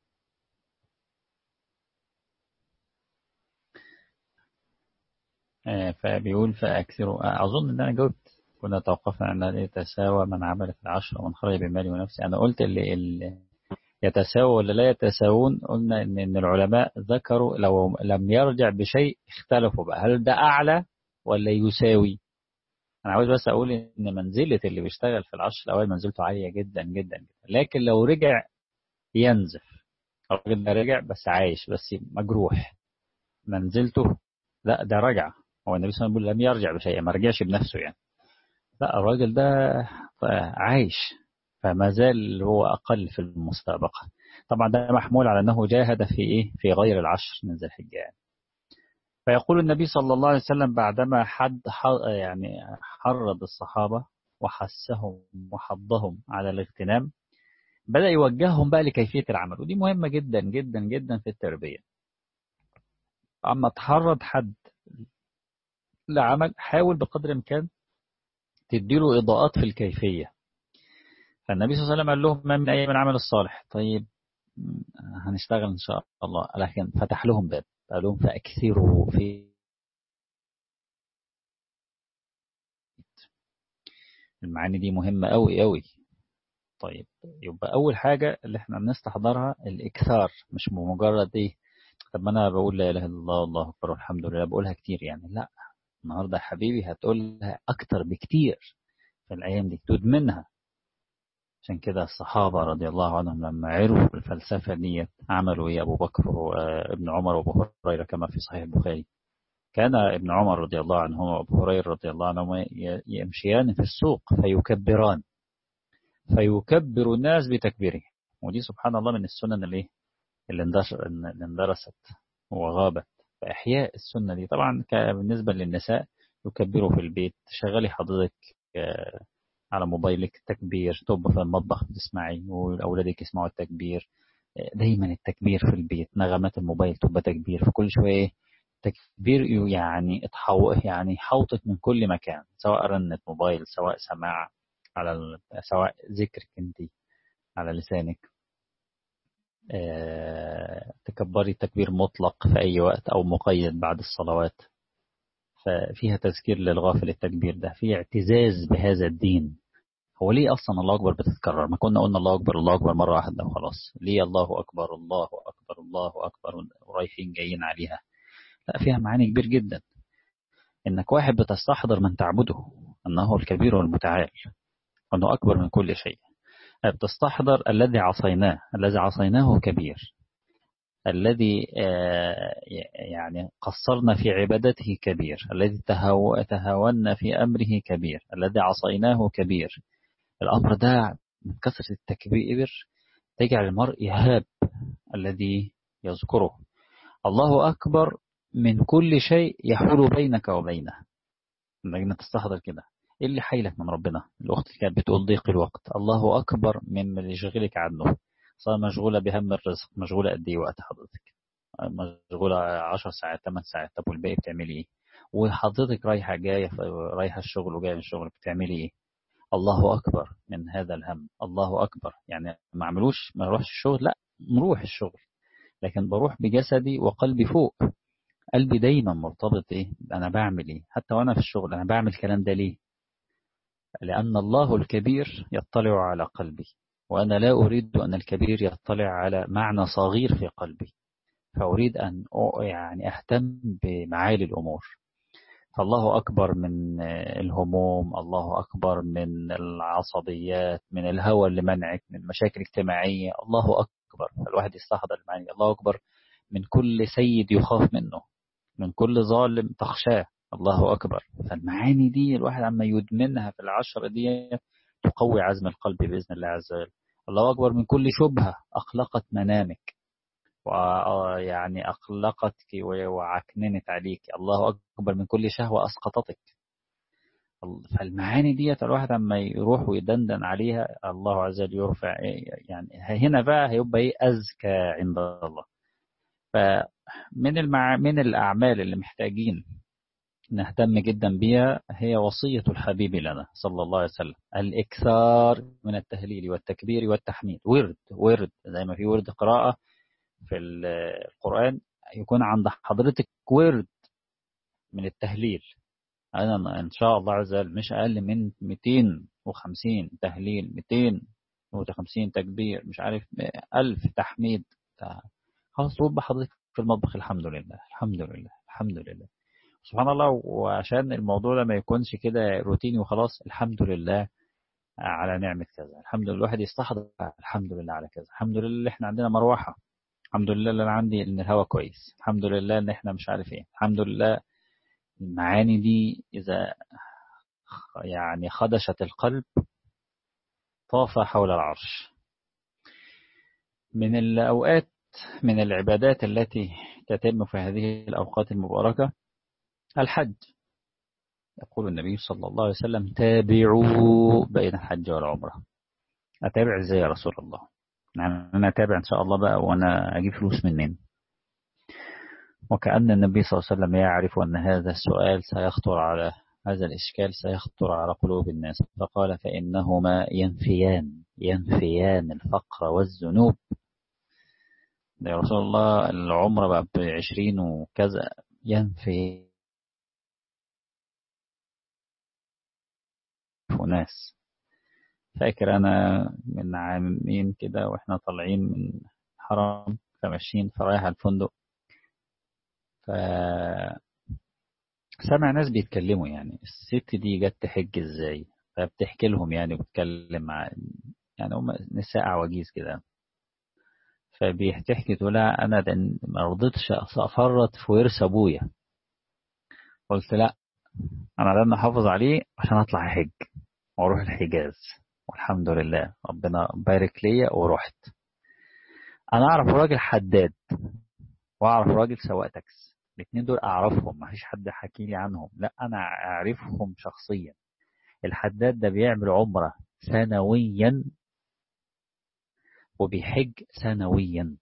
[SPEAKER 1] فبيقول فأكثروا أظن إن أنا جاوبت كنا توقفنا أن يتساوى من عمل في العشر ومن خرج بماله ونفسه أنا قلت اللي, اللي يتساوى ولا لا يتساوون قلنا إن, إن العلماء ذكروا لو لم يرجع بشيء اختلفوا بقى هل ده أعلى ولا يساوي أنا عاوز بس أقول إن منزلة اللي بيشتغل في العشر الأوائل منزلته عالية جدا جدا جدا لكن لو رجع ينزف الراجل ده رجع بس عايش بس مجروح منزلته لا ده رجع هو النبي صلى الله عليه وسلم لم يرجع بشيء ما رجعش بنفسه يعني لا الراجل ده عايش فما زال هو أقل في المسابقة طبعا ده محمول على أنه جاهد في إيه في غير العشر من ذي الحجة يعني. فيقول النبي صلى الله عليه وسلم بعدما حد يعني حرض الصحابة وحسهم وحضهم على الاغتنام بدأ يوجههم بقى لكيفية العمل ودي مهمة جدا جدا جدا في التربية أما تحرض حد لعمل حاول بقدر الإمكان تديله إضاءات في الكيفية فالنبي صلى الله عليه وسلم قال لهم ما من أيام العمل الصالح طيب هنشتغل إن شاء الله لكن فتح لهم باب قال لهم فأكثروا في المعاني دي مهمة أوي أوي طيب يبقى أول حاجة اللي احنا بنستحضرها الإكثار مش بمجرد إيه طب ما أنا بقول لا إله إلا الله الله أكبر والحمد لله بقولها كتير يعني لا النهاردة يا حبيبي هتقولها أكتر بكتير في الأيام دي تدمنها عشان كده الصحابة رضي الله عنهم لما عرفوا الفلسفة دي عملوا إيه أبو بكر وابن عمر وأبو هريرة كما في صحيح البخاري كان ابن عمر رضي الله عنهما وأبو هريرة رضي الله عنهما يمشيان في السوق فيكبران فيكبر الناس بتكبيره ودي سبحان الله من السنن اللي اللي اندرست وغابت فإحياء السنة دي طبعا بالنسبة للنساء يكبروا في البيت شغلي حضرتك على موبايلك تكبير تب في المطبخ بتسمعي وأولادك يسمعوا التكبير دايما التكبير في البيت نغمات الموبايل تبقى تكبير في كل شوية تكبير يعني اتحو يعني حوطك من كل مكان سواء رنة موبايل سواء سماع على سواء ذكرك انت على لسانك اه تكبري تكبير مطلق في أي وقت أو مقيد بعد الصلوات ففيها تذكير للغافل التكبير ده في اعتزاز بهذا الدين هو ليه أصلا الله أكبر بتتكرر ما كنا قلنا الله أكبر الله أكبر مرة واحدة وخلاص ليه الله أكبر الله أكبر الله أكبر ورايحين جايين عليها لا فيها معاني كبير جدا إنك واحد بتستحضر من تعبده أنه الكبير والمتعال وأنه أكبر من كل شيء بتستحضر الذي عصيناه الذي عصيناه كبير الذي يعني قصرنا في عبادته كبير الذي تهاونا في أمره كبير الذي عصيناه كبير الأمر ده من كثرة التكبير تجعل المرء يهاب الذي يذكره الله أكبر من كل شيء يحول بينك وبينه انك تستحضر كده ايه اللي حيلك من ربنا الاخت اللي كانت بتقول ضيق الوقت الله اكبر مما يشغلك عنه صار مشغوله بهم الرزق مشغوله قد ايه وقت حضرتك مشغوله 10 ساعات 8 ساعات طب والباقي بتعملي ايه وحضرتك رايحه جايه رايحه الشغل وجايه من الشغل بتعملي ايه الله اكبر من هذا الهم الله اكبر يعني ما اعملوش ما اروحش الشغل لا نروح الشغل لكن بروح بجسدي وقلبي فوق قلبي دايما مرتبط ايه انا بعمل ايه حتى وانا في الشغل انا بعمل الكلام ده ليه لان الله الكبير يطلع على قلبي وانا لا اريد ان الكبير يطلع على معنى صغير في قلبي فاريد ان يعني اهتم بمعالي الامور فالله اكبر من الهموم الله اكبر من العصبيات من الهوى اللي منعك من مشاكل اجتماعيه الله اكبر فالواحد يستحضر المعاني الله اكبر من كل سيد يخاف منه من كل ظالم تخشاه الله أكبر فالمعاني دي الواحد عما يدمنها في العشرة دي تقوي عزم القلب بإذن الله عز وجل الله أكبر من كل شبهة أقلقت منامك ويعني أقلقتك وعكننت عليك الله أكبر من كل شهوة أسقطتك فالمعاني دي الواحد عما يروح ويدندن عليها الله عز وجل يرفع يعني هنا بقى هيبقى ايه أزكى عند الله فمن المع... من الأعمال اللي محتاجين نهتم جدا بها هي وصية الحبيب لنا صلى الله عليه وسلم الإكثار من التهليل والتكبير والتحميد ورد ورد زي ما في ورد قراءة في القرآن يكون عند حضرتك ورد من التهليل أنا إن شاء الله عز وجل مش أقل من 250 تهليل 250 تكبير مش عارف 1000 تحميد خلاص تبقى حضرتك في المطبخ الحمد لله الحمد لله الحمد لله سبحان الله وعشان الموضوع ده ما يكونش كده روتيني وخلاص الحمد لله على نعمة كذا الحمد لله الواحد يستحضر الحمد لله على كذا الحمد لله اللي احنا عندنا مروحة الحمد لله اللي انا عندي ان الهواء كويس الحمد لله ان احنا مش عارف ايه الحمد لله المعاني دي اذا يعني خدشت القلب طاف حول العرش من الأوقات من العبادات التي تتم في هذه الأوقات المباركة الحج يقول النبي صلى الله عليه وسلم تابعوا بين الحج والعمرة أتابع إزاي يا رسول الله يعني أنا أتابع إن شاء الله بقى وأنا أجيب فلوس منين وكأن النبي صلى الله عليه وسلم يعرف أن هذا السؤال سيخطر على هذا الإشكال سيخطر على قلوب الناس فقال فإنهما ينفيان ينفيان الفقر والذنوب يا رسول الله العمرة بقى بعشرين وكذا ينفي ناس فاكر أنا من عامين كده وإحنا طالعين من حرم فماشيين فرايح على الفندق ف سمع ناس بيتكلموا يعني الست دي جت تحج ازاي فبتحكي لهم يعني وبتكلم مع يعني هم نساء عواجيز كده فبتحكي تقول لها انا ما رضيتش افرط في ورث ابويا قلت لا انا لازم احافظ عليه عشان اطلع احج واروح الحجاز والحمد لله ربنا بارك ليا ورحت انا اعرف راجل حداد واعرف راجل سواق تاكس الاثنين دول اعرفهم ما فيش حد حكي لي عنهم لا انا اعرفهم شخصيا الحداد ده بيعمل عمره سنويا وبيحج سنويا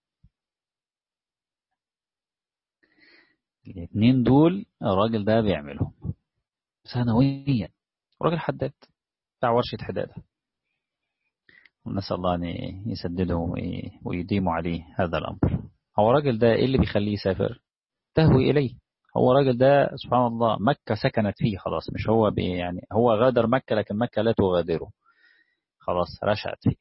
[SPEAKER 1] الاثنين دول الراجل ده بيعملهم سنويا راجل حداد بتاع ورشة حدادة ونسأل الله أن يسدده ويديم عليه هذا الأمر هو الراجل ده إيه اللي بيخليه يسافر تهوي إليه هو الراجل ده سبحان الله مكة سكنت فيه خلاص مش هو بي يعني هو غادر مكة لكن مكة لا تغادره خلاص رشعت فيه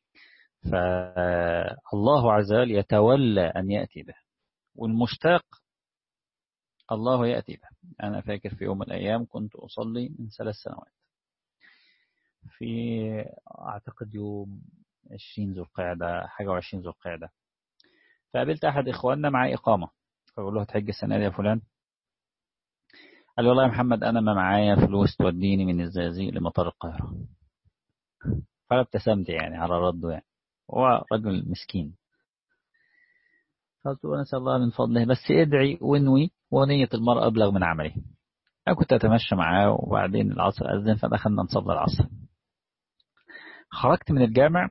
[SPEAKER 1] فالله عز وجل يتولى أن يأتي به والمشتاق الله يأتي به أنا فاكر في يوم من الأيام كنت أصلي من ثلاث سنوات في أعتقد يوم 20 ذو القعدة حاجة وعشرين ذو القعدة فقابلت أحد إخواننا مع إقامة فقول له هتحج السنة دي يا فلان قال لي والله يا محمد أنا ما معايا فلوس توديني من الزقازيق لمطار القاهرة فأنا ابتسمت يعني على رده يعني هو رجل مسكين قلت له نسأل الله من فضله بس ادعي وانوي ونية المرء أبلغ من عمله أنا كنت أتمشى معاه وبعدين العصر أذن فدخلنا نصلي العصر خرجت من الجامع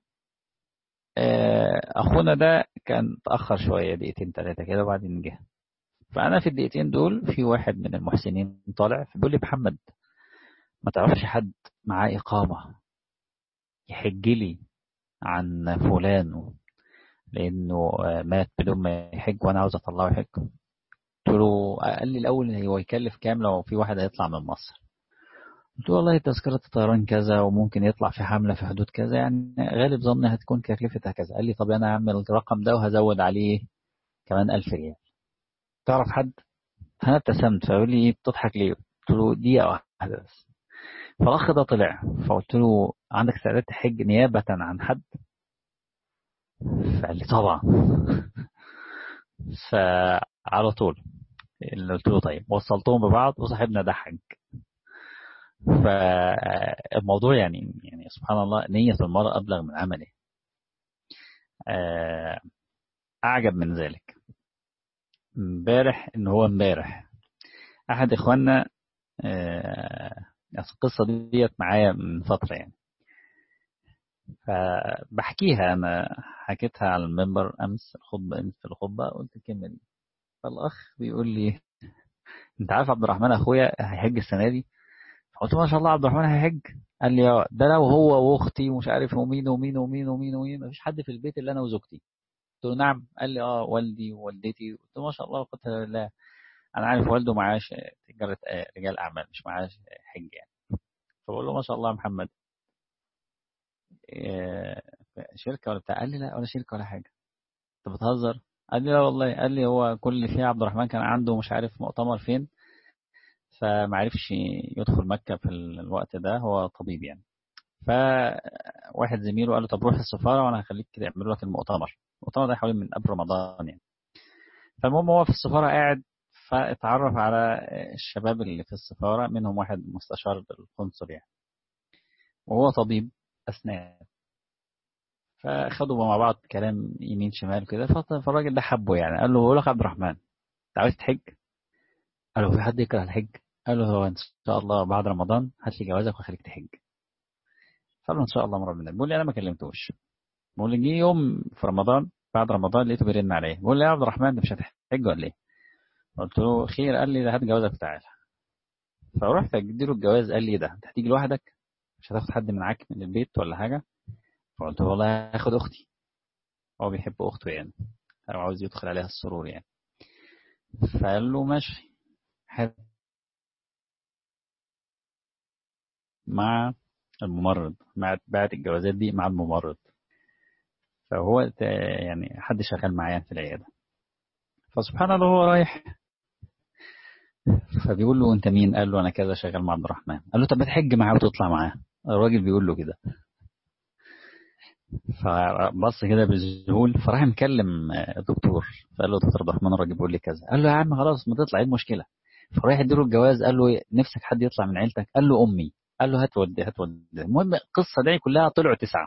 [SPEAKER 1] أخونا ده كان تأخر شوية دقيقتين ثلاثة كده وبعدين جه فأنا في الدقيقتين دول في واحد من المحسنين طالع فبيقول لي محمد ما تعرفش حد معاه إقامة يحج لي عن فلان لأنه مات بدون ما يحج وأنا عاوز أطلعه يحج قلت له قال لي الأول هو يكلف كام لو في واحد هيطلع من مصر قلت له والله تذكرة الطيران كذا وممكن يطلع في حملة في حدود كذا يعني غالب ظني هتكون تكلفتها كذا قال لي طب أنا هعمل الرقم ده وهزود عليه كمان ألف ريال تعرف حد؟ أنا ابتسمت فقال لي إيه بتضحك ليه؟ قلت له دقيقة واحدة بس فالأخ ده طلع فقلت له عندك استعداد تحج نيابة عن حد؟ فقال لي طبعا فعلى طول اللي قلت له طيب وصلتهم ببعض وصاحبنا ده حج فالموضوع يعني يعني سبحان الله نية المرء أبلغ من عمله أعجب من ذلك امبارح إن هو امبارح أحد إخواننا القصة ديت معايا من فترة يعني فبحكيها أنا حكيتها على المنبر أمس الخطبة أمس في الخطبة قلت الكلمة دي فالأخ بيقول لي أنت عارف عبد الرحمن أخويا هيحج السنة دي قلت ما شاء الله عبد الرحمن هيحج قال لي اه ده لو هو واختي ومش عارف ومين ومين ومين ومين ومين مفيش حد في البيت الا انا وزوجتي قلت له نعم قال لي اه والدي ووالدتي قلت له ما شاء الله قلت لا انا عارف والده معاش تجاره رجال اعمال مش معاش حج يعني فبقول له ما شاء الله يا محمد شركه ولا بتاع قال لي لا ولا شركه ولا حاجه انت بتهزر قال لي لا والله قال لي هو كل اللي فيه عبد الرحمن كان عنده مش عارف مؤتمر فين فمعرفش يدخل مكة في الوقت ده هو طبيب يعني فواحد زميله قال له طب روح السفارة وأنا هخليك كده يعملوا لك المؤتمر المؤتمر ده حوالي من قبل رمضان يعني فالمهم هو في السفارة قاعد فاتعرف على الشباب اللي في السفارة منهم واحد مستشار القنصل يعني وهو طبيب أسنان فخدوا مع بعض كلام يمين شمال كده فالراجل ده حبه يعني قال له بقول لك عبد الرحمن انت عاوز تحج؟ قال له في حد يكره الحج؟ قال له هو ان شاء الله بعد رمضان هات لي جوازك وخليك تحج. قال له ان شاء الله مره من بيقول لي انا ما كلمتوش. بقول لي جه يوم في رمضان بعد رمضان لقيته بيرن عليا بيقول لي يا عبد الرحمن انت مش هتحج ولا ايه؟ قلت له خير قال لي ده هات جوازك وتعالى. فرحت ادي له الجواز قال لي ده انت هتيجي لوحدك؟ مش هتاخد حد معاك من البيت ولا حاجه؟ فقلت له والله هاخد اختي. هو بيحب اخته يعني. هو عاوز يدخل عليها السرور يعني. فقال له ماشي حلو مع الممرض مع بعت الجوازات دي مع الممرض فهو يعني حد شغال معايا في العياده فسبحان الله هو رايح فبيقول له انت مين قال له انا كذا شغال مع عبد الرحمن قال له طب ما تحج معاه وتطلع معاه الراجل بيقول له كده فبص كده بالذهول فراح مكلم الدكتور فقال له دكتور عبد الرحمن الراجل بيقول لي كذا قال له يا عم خلاص ما تطلع ايه المشكله فراح يديله الجواز قال له نفسك حد يطلع من عيلتك قال له امي قال له هات ودي هات ودي المهم القصه دي كلها طلعوا تسعه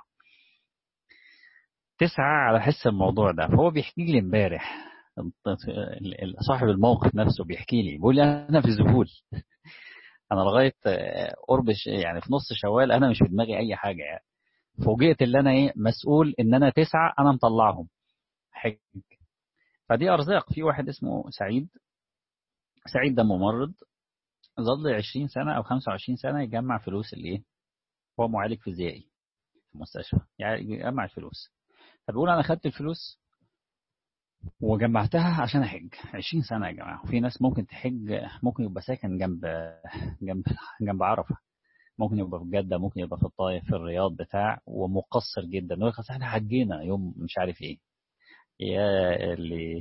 [SPEAKER 1] تسعه على حس الموضوع ده فهو بيحكي لي امبارح صاحب الموقف نفسه بيحكي لي بيقول لي انا في ذهول انا لغايه قرب يعني في نص شوال انا مش في دماغي اي حاجه يعني فوجئت ان انا ايه مسؤول ان انا تسعه انا مطلعهم حج فدي ارزاق في واحد اسمه سعيد سعيد ده ممرض ظل 20 سنه او 25 سنه يجمع فلوس الايه هو معالج فيزيائي في المستشفى يعني يجمع الفلوس فبيقول انا خدت الفلوس وجمعتها عشان احج 20 سنه يا جماعه وفي ناس ممكن تحج ممكن يبقى ساكن جنب جنب جنب عرفه ممكن يبقى في جده ممكن يبقى في الطائف في الرياض بتاع ومقصر جدا يقول لك احنا حجينا يوم مش عارف ايه يا اللي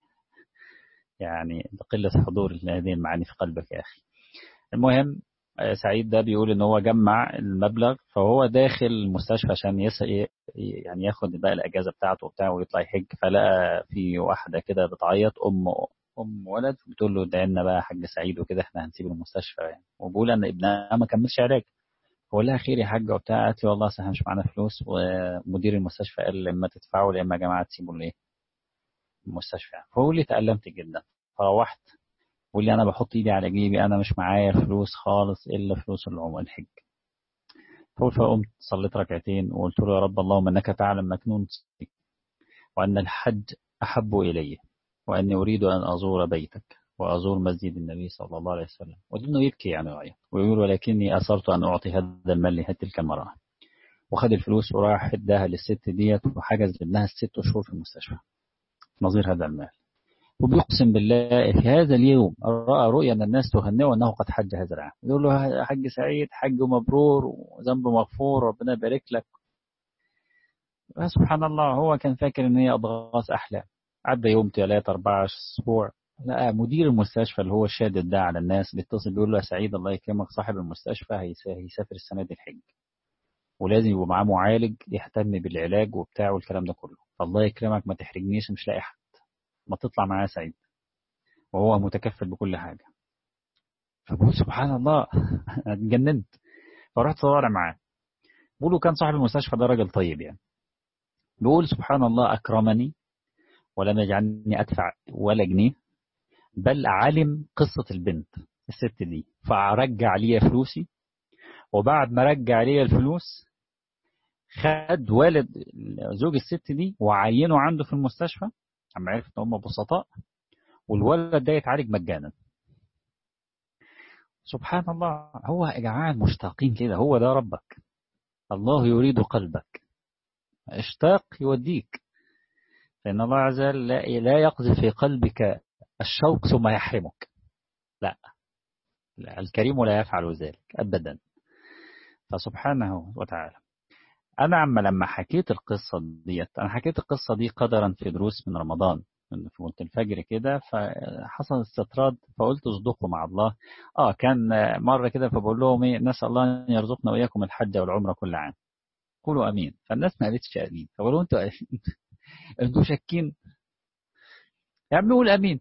[SPEAKER 1] يعني قله حضور هذه المعاني في قلبك يا اخي المهم سعيد ده بيقول ان هو جمع المبلغ فهو داخل المستشفى عشان يس يعني ياخد بقى الاجازه بتاعته وبتاع ويطلع يحج فلقى في واحده كده بتعيط ام ام ولد بتقول له ادعي لنا بقى يا حاج سعيد وكده احنا هنسيب المستشفى يعني وبقول ان ابنها ما كملش علاج بقول لها خير يا حاجه وبتاع قالت لي والله احنا مش معانا فلوس ومدير المستشفى قال لما تدفعوا يا اما يا جماعه تسيبوا الايه المستشفى فهو اللي تألمت جدا فروحت بقول لي انا بحط ايدي على جيبي انا مش معايا فلوس خالص الا فلوس العمر الحج فقلت فقمت صليت ركعتين وقلت له يا رب اللهم انك تعلم مكنون وان الحج احب الي واني اريد ان ازور بيتك وازور مسجد النبي صلى الله عليه وسلم وانه يبكي يعني ويعيط ويقول ولكني اصرت ان اعطي هذا المال لهذه تلك المراه وخد الفلوس وراح اداها للست ديت وحجز لابنها الست شهور في المستشفى نظير هذا المال وبيقسم بالله في هذا اليوم رأى رؤيا أن الناس تهنئه أنه قد حج هذا العام يقول له حج سعيد حج مبرور وذنب مغفور ربنا يبارك لك سبحان الله هو كان فاكر ان هي اضغاث احلام عدى يوم ثلاثة أربعة أسبوع لا مدير المستشفى اللي هو شادد ده على الناس بيتصل بيقول له يا سعيد الله يكرمك صاحب المستشفى هيسافر السنة دي الحج ولازم يبقى معاه معالج يهتم بالعلاج وبتاع والكلام ده كله فالله يكرمك ما تحرجنيش مش لاقي حد ما تطلع معاه سعيد وهو متكفل بكل حاجة فبقول سبحان الله اتجننت فرحت صوارع معاه بقولوا كان صاحب المستشفى ده راجل طيب يعني بيقول سبحان الله أكرمني ولم يجعلني أدفع ولا جنيه بل علم قصة البنت الست دي فرجع لي فلوسي وبعد ما رجع لي الفلوس خد والد زوج الست دي وعينه عنده في المستشفى اما عرف ان هم بسطاء والولد ده يتعالج مجانا سبحان الله هو يا جماعه المشتاقين كده هو ده ربك الله يريد قلبك اشتاق يوديك فإن الله عز وجل لا يقذف في قلبك الشوق ثم يحرمك لا, لا الكريم لا يفعل ذلك أبدا فسبحانه وتعالى أنا عم لما حكيت القصة ديت أنا حكيت القصة دي قدرا في دروس من رمضان في وقت الفجر كده فحصل استطراد فقلت اصدقوا مع الله اه كان مرة كده فبقول لهم ايه نسأل الله أن يرزقنا وإياكم الحج والعمرة كل عام قولوا أمين فالناس ما قالتش أمين فقالوا أنتوا أنتوا شاكين يا عم قول أمين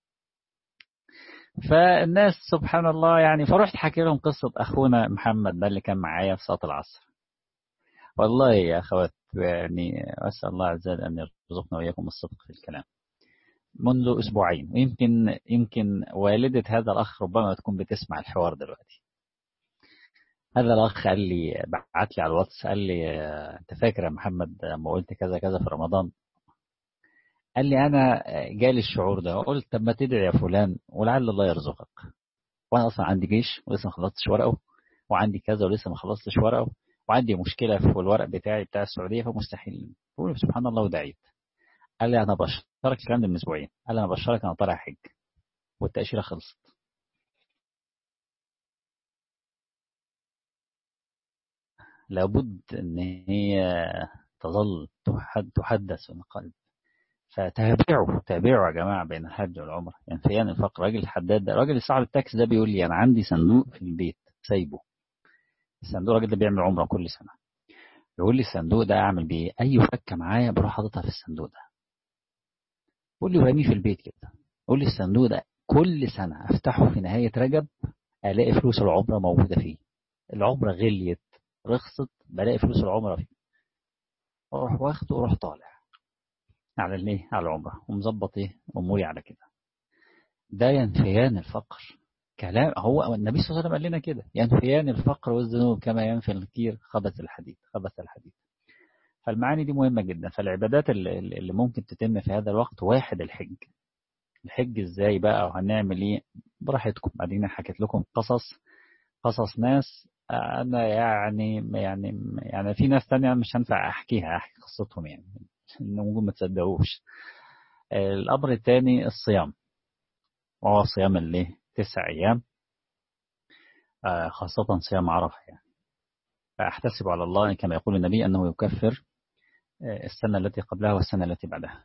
[SPEAKER 1] فالناس سبحان الله يعني فرحت حكي لهم قصة أخونا محمد ده اللي كان معايا في صلاة العصر والله يا أخوات يعني أسأل الله عز وجل أن يرزقنا وإياكم الصدق في الكلام منذ أسبوعين ويمكن يمكن والدة هذا الأخ ربما تكون بتسمع الحوار دلوقتي هذا الأخ قال لي بعت لي على الواتس قال لي أنت فاكر يا محمد لما قلت كذا كذا في رمضان قال لي أنا جالي الشعور ده قلت طب ما تدعي يا فلان ولعل الله يرزقك وأنا أصلا عندي جيش ولسه ما خلصتش ورقه وعندي كذا ولسه ما خلصتش ورقه وعندي مشكلة في الورق بتاعي بتاع السعودية فمستحيل بقول سبحان الله ودعيت قال لي أنا بشرك الكلام ده من أسبوعين قال لي أنا بشرك أنا طالع حج والتأشيرة خلصت لابد ان هي تظل تحدث من القلب فتابعوا تابعوا يا جماعة بين الحج والعمرة ينفيان يعني الفقر راجل الحداد ده راجل صاحب التاكس ده بيقول لي أنا عندي صندوق في البيت سايبه الصندوق الراجل ده بيعمل عمرة كل سنة يقول لي الصندوق ده أعمل بيه أي فكة معايا بروح حاططها في الصندوق ده قول لي ورميه في البيت كده قول لي الصندوق ده كل سنة أفتحه في نهاية رجب ألاقي فلوس العمرة موجودة فيه العمرة غليت رخصت بلاقي فلوس العمرة فيه أروح واخده وأروح طالع على الايه على العمرة ومظبط ايه اموري على كده ده ينفيان الفقر كلام هو النبي صلى الله عليه وسلم قال لنا كده ينفيان الفقر والذنوب كما ينفي الكير خبث الحديد خبث الحديد فالمعاني دي مهمة جدا فالعبادات اللي ممكن تتم في هذا الوقت واحد الحج الحج ازاي بقى وهنعمل ايه براحتكم بعدين حكيت لكم قصص قصص ناس انا يعني يعني يعني في ناس تانية مش هنفع احكيها احكي قصتهم يعني ممكن ما تصدقوش الامر الثاني الصيام وهو صيام اللي تسع ايام خاصة صيام عرفة يعني فأحتسب على الله كما يقول النبي أنه يكفر السنة التي قبلها والسنة التي بعدها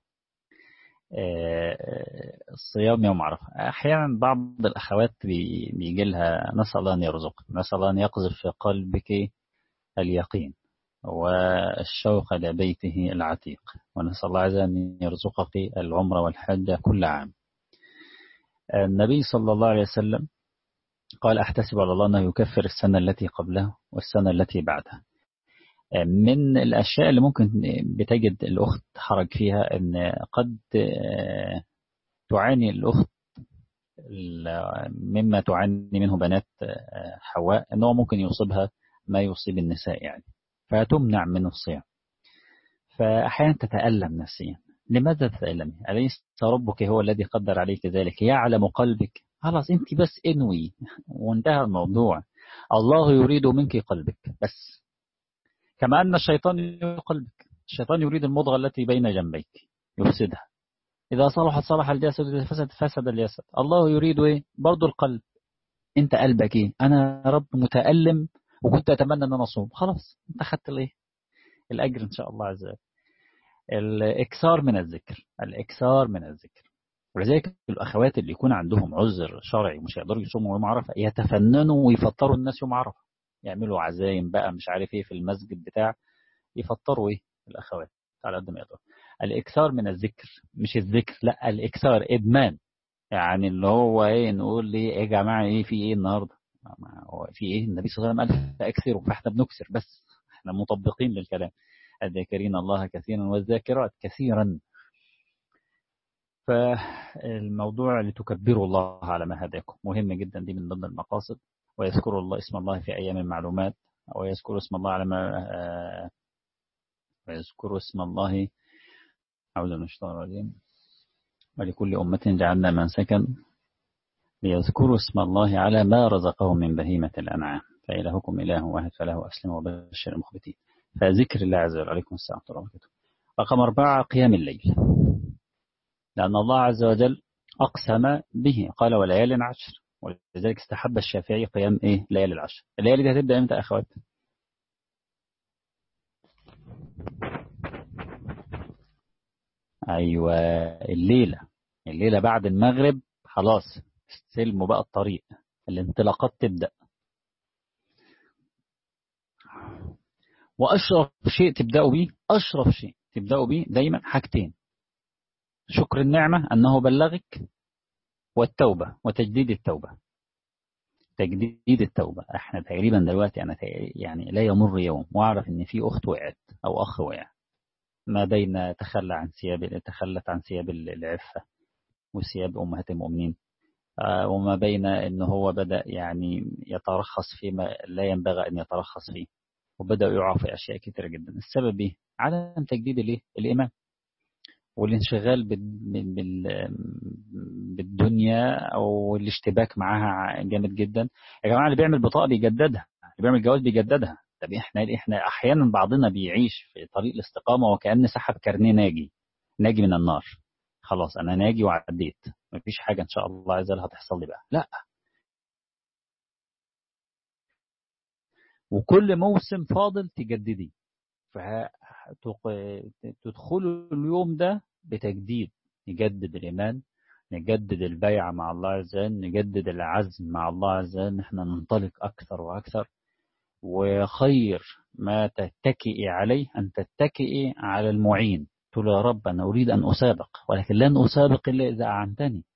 [SPEAKER 1] الصيام يوم عرفة أحيانا بعض الأخوات بيجي لها نسأل الله أن يرزقك نسأل الله أن يقذف في قلبك اليقين والشوق لبيته العتيق ونسأل الله عز أن يرزقك العمر والحج كل عام النبي صلى الله عليه وسلم قال أحتسب على الله أنه يكفر السنة التي قبلها والسنة التي بعدها من الأشياء اللي ممكن بتجد الأخت حرج فيها أن قد تعاني الأخت مما تعاني منه بنات حواء أنه ممكن يصيبها ما يصيب النساء يعني فتمنع من الصيام فأحيانا تتألم نفسيا لماذا تتألمي؟ أليس ربك هو الذي قدر عليك ذلك يعلم قلبك خلاص أنت بس انوي وانتهى الموضوع الله يريد منك قلبك بس كما أن الشيطان يريد قلبك الشيطان يريد المضغة التي بين جنبيك يفسدها إذا صلحت صلح الجسد إذا فسد فسد الجسد الله يريد إيه؟ برضو القلب أنت قلبك إيه؟ أنا رب متألم وكنت أتمنى أن أنا أصوم خلاص أنت أخذت الإيه؟ الأجر إن شاء الله عز وجل الإكثار من الذكر الإكثار من الذكر ولذلك الأخوات اللي يكون عندهم عذر شرعي مش هيقدروا يصوموا يوم عرفة يتفننوا ويفطروا الناس يوم عرفة يعملوا عزايم بقى مش عارف ايه في المسجد بتاع يفطروا ايه الأخوات على قد ما يقدروا الإكثار من الذكر مش الذكر لا الإكثار إدمان يعني اللي هو ايه نقول ليه يا جماعة ايه في ايه النهارده هو في ايه النبي صلى الله عليه وسلم قال فاكثروا فاحنا بنكسر بس احنا مطبقين للكلام الذاكرين الله كثيرا والذاكرات كثيرا فالموضوع لتكبروا الله على ما هداكم مهم جدا دي من ضمن المقاصد ويذكروا الله اسم الله في أيام المعلومات ويذكروا اسم الله على ما ويذكروا اسم الله أعوذ من الشيطان الرجيم ولكل أمة جعلنا منسكا ليذكروا اسم الله على ما رزقهم من بهيمة الأنعام فإلهكم إله واحد فله أسلم وبشر المخبتين فذكر الله عز وجل عليكم السلام ورحمة الله وبركاته رقم أربعة قيام الليل لأن الله عز وجل أقسم به قال وليال عشر ولذلك استحب الشافعي قيام إيه ليالي العشر الليالي دي هتبدأ إمتى يا أخوات أيوة الليلة الليلة بعد المغرب خلاص استلموا بقى الطريق الانطلاقات تبدأ وأشرف شيء تبدأوا به أشرف شيء تبدأوا به دايما حاجتين شكر النعمة أنه بلغك والتوبة وتجديد التوبة تجديد التوبة احنا تقريبا دلوقتي أنا يعني لا يمر يوم وأعرف إن في أخت وقعت أو أخ وقع ما بين تخلى عن ثياب تخلت عن ثياب العفة وثياب أمهات المؤمنين وما بين إن هو بدأ يعني يترخص فيما لا ينبغي أن يترخص فيه وبدأ يقع في أشياء كثيرة جدا السبب إيه؟ عدم تجديد الإيه؟ الإيمان والانشغال بالدنيا أو الاشتباك معاها جامد جدا يا جماعة اللي بيعمل بطاقة بيجددها اللي بيعمل جواز بيجددها طب احنا احنا احيانا بعضنا بيعيش في طريق الاستقامة وكأن سحب كارنيه ناجي ناجي من النار خلاص انا ناجي وعديت مفيش حاجة ان شاء الله عز وجل هتحصل لي بقى لا وكل موسم فاضل تجددي فتدخلوا اليوم ده بتجديد نجدد الإيمان نجدد البيعة مع الله عز وجل نجدد العزم مع الله عز وجل احنا ننطلق أكثر وأكثر وخير ما تتكئي عليه أن تتكئي على المعين تقول يا رب أنا أريد أن أسابق ولكن لن أسابق إلا إذا أعنتني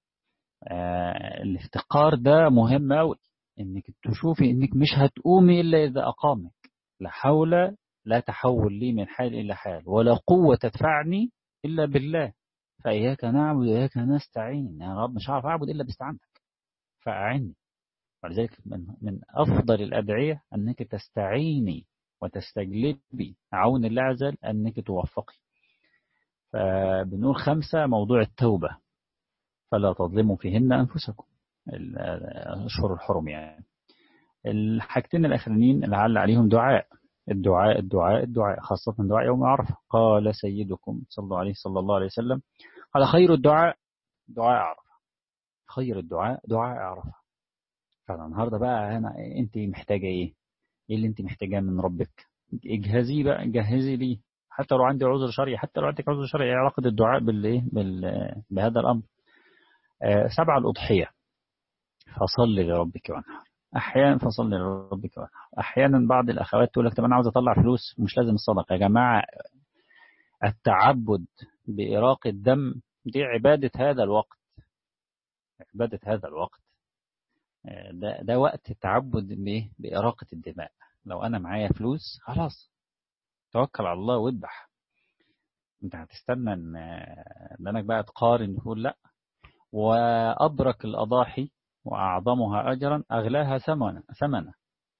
[SPEAKER 1] آه الافتقار ده مهم أوي إنك تشوفي إنك مش هتقومي إلا إذا أقامك لا حول لا تحول لي من حال إلى حال ولا قوة تدفعني إلا بالله فإياك نعبد وإياك نستعين يا رب مش هعرف أعبد إلا باستعانتك فأعني ولذلك من, من أفضل الأدعية أنك تستعيني وتستجلبي عون الله عز وجل أنك توفقي فبنقول خمسة موضوع التوبة فلا تظلموا فيهن أنفسكم الأشهر الحرم يعني الحاجتين الأخرانيين اللي علق عليهم دعاء الدعاء الدعاء الدعاء خاصة دعاء يوم عرفة قال سيدكم صلى الله عليه صلى الله عليه وسلم قال خير الدعاء دعاء عرفة خير الدعاء دعاء عرفة فالنهاردة بقى أنا أنت محتاجة إيه؟ إيه اللي أنت محتاجاه من ربك؟ اجهزي بقى جهزي ليه حتى لو عندي عذر شرعي حتى لو عندك عذر شرعي علاقة الدعاء بالإيه؟ بال... بهذا الأمر آه سبع الأضحية فصل لربك وانحر احيانا فصل لربك وانحر احيانا بعض الاخوات تقول لك طب انا عاوز اطلع فلوس مش لازم الصدقه يا جماعه التعبد باراقه الدم دي عباده هذا الوقت عباده هذا الوقت ده ده وقت التعبد بايه باراقه الدماء لو انا معايا فلوس خلاص توكل على الله واذبح انت هتستنى ان انك بقى تقارن تقول لا وادرك الاضاحي وأعظمها أجرا أغلاها ثمنا ثمنا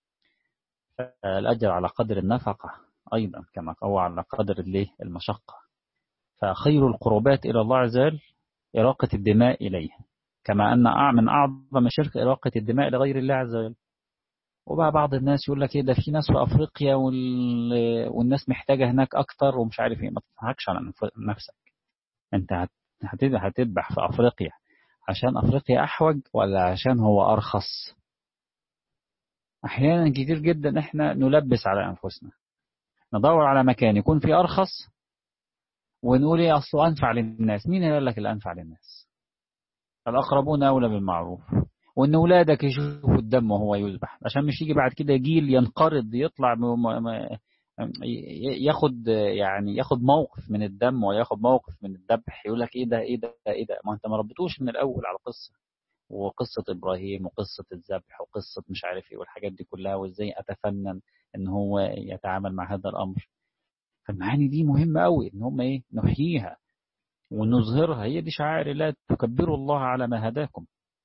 [SPEAKER 1] الأجر على قدر النفقة أيضا كما هو على قدر المشقة فخير القربات إلى الله عز وجل إراقة الدماء إليه كما أن من أعظم الشرك إراقة الدماء لغير الله عز وجل وبقى بعض الناس يقول لك ايه ده في ناس في افريقيا وال... والناس محتاجه هناك اكتر ومش عارف ايه ما تضحكش على نفسك انت هت... هتذبح في افريقيا عشان أفريقيا أحوج ولا عشان هو أرخص أحيانا كتير جدا إحنا نلبس على أنفسنا ندور على مكان يكون فيه أرخص ونقول إيه أصله أنفع للناس مين اللي قال لك الأنفع للناس الأقربون أولى بالمعروف وإن أولادك يشوفوا الدم وهو يذبح عشان مش يجي بعد كده جيل ينقرض يطلع ياخد يعني ياخد موقف من الدم وياخد موقف من الذبح يقول لك ايه ده ايه ده ايه ده ما انت ما ربيتوش من الاول على قصه وقصه ابراهيم وقصه الذبح وقصه مش عارف ايه والحاجات دي كلها وازاي اتفنن ان هو يتعامل مع هذا الامر فالمعاني دي مهمه قوي ان هم ايه نحييها ونظهرها هي دي شعائر الله تكبروا الله على ما هداكم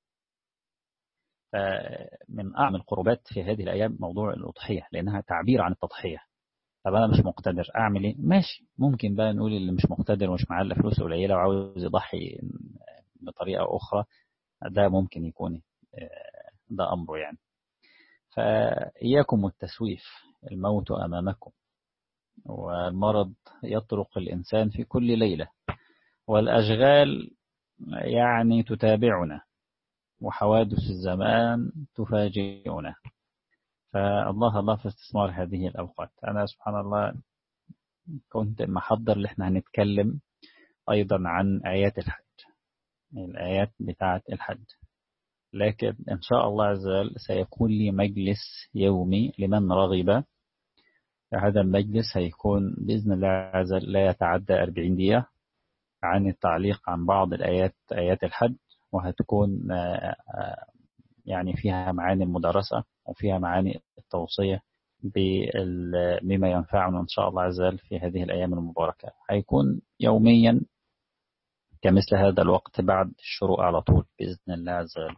[SPEAKER 1] من أعمل القربات في هذه الأيام موضوع الأضحية لأنها تعبير عن التضحية طب انا مش مقتدر اعمل ايه ماشي ممكن بقى نقول اللي مش مقتدر ومش معاه الا فلوس قليله وعاوز يضحي بطريقه اخرى ده ممكن يكون ده امره يعني فاياكم والتسويف الموت امامكم والمرض يطرق الانسان في كل ليله والاشغال يعني تتابعنا وحوادث الزمان تفاجئنا فالله الله في استثمار هذه الأوقات أنا سبحان الله كنت محضر اللي احنا هنتكلم أيضا عن آيات الحج الآيات بتاعة الحج لكن إن شاء الله عز وجل سيكون لي مجلس يومي لمن رغب هذا المجلس هيكون بإذن الله عز وجل لا يتعدى 40 دقيقة عن التعليق عن بعض الآيات آيات الحج وهتكون يعني فيها معاني المدرسة وفيها معاني التوصية بما ينفعنا إن شاء الله عز وجل في هذه الأيام المباركة هيكون يوميا كمثل هذا الوقت بعد الشروق على طول بإذن الله عز وجل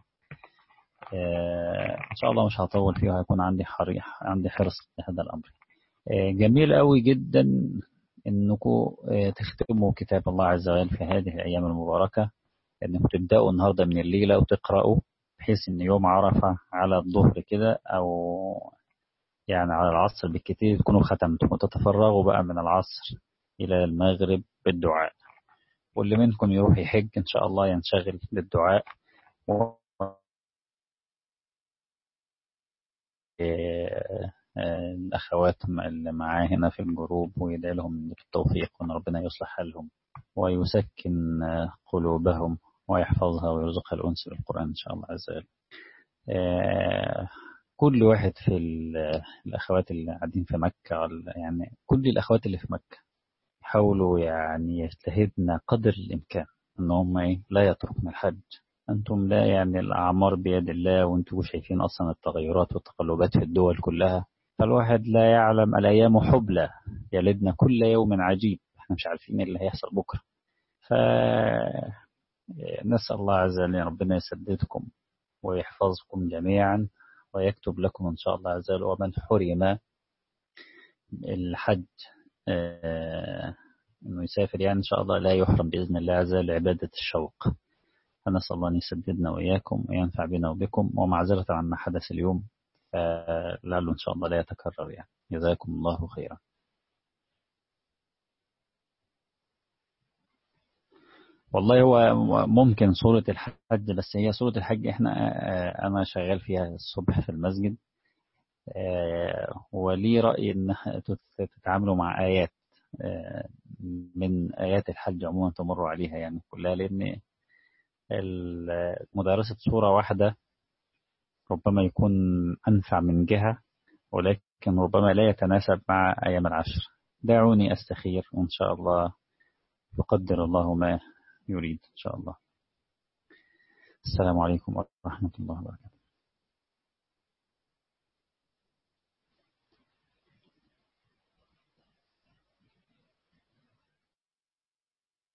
[SPEAKER 1] إن شاء الله مش هطول فيه وهيكون عندي حريح عندي حرص لهذا الأمر جميل قوي جدا انكم تختموا كتاب الله عز وجل في هذه الأيام المباركة انكم تبدأوا النهاردة من الليلة وتقرأوا بحيث ان يوم عرفة على الظهر كده او يعني على العصر بالكثير تكونوا ختمتم وتتفرغوا بقى من العصر الى المغرب بالدعاء واللي منكم يروح يحج ان شاء الله ينشغل بالدعاء و... الأخوات اللي معاه هنا في الجروب ويدعي لهم بالتوفيق وأن ربنا يصلح حالهم ويسكن قلوبهم ويحفظها ويرزقها الأنس بالقرآن إن شاء الله عز وجل كل واحد في الأخوات اللي قاعدين في مكة يعني كل الأخوات اللي في مكة يحاولوا يعني يجتهدن قدر الإمكان إن هم إيه لا يتركن الحج أنتم لا يعني الأعمار بيد الله وأنتم شايفين أصلا التغيرات والتقلبات في الدول كلها فالواحد لا يعلم الأيام حبلى يلدنا كل يوم عجيب احنا مش عارفين اللي هيحصل بكرة فنسأل الله عز وجل ربنا يسددكم ويحفظكم جميعا ويكتب لكم إن شاء الله عز وجل ومن حرم الحج إنه يسافر يعني إن شاء الله لا يحرم بإذن الله عز وجل عبادة الشوق فنسأل الله أن يسددنا وإياكم وينفع بنا وبكم ومعذرة عما حدث اليوم فلعله إن شاء الله لا يتكرر يعني جزاكم الله خيرا والله هو ممكن سورة الحج بس هي سورة الحج احنا انا شغال فيها الصبح في المسجد ولي رأي ان تتعاملوا مع آيات من آيات الحج عموما تمروا عليها يعني كلها لأن مدارسة سورة واحدة ربما يكون أنفع من جهة ولكن ربما لا يتناسب مع أيام العشر دعوني أستخير وإن شاء الله يقدر الله ما يريد إن شاء الله السلام عليكم ورحمة الله وبركاته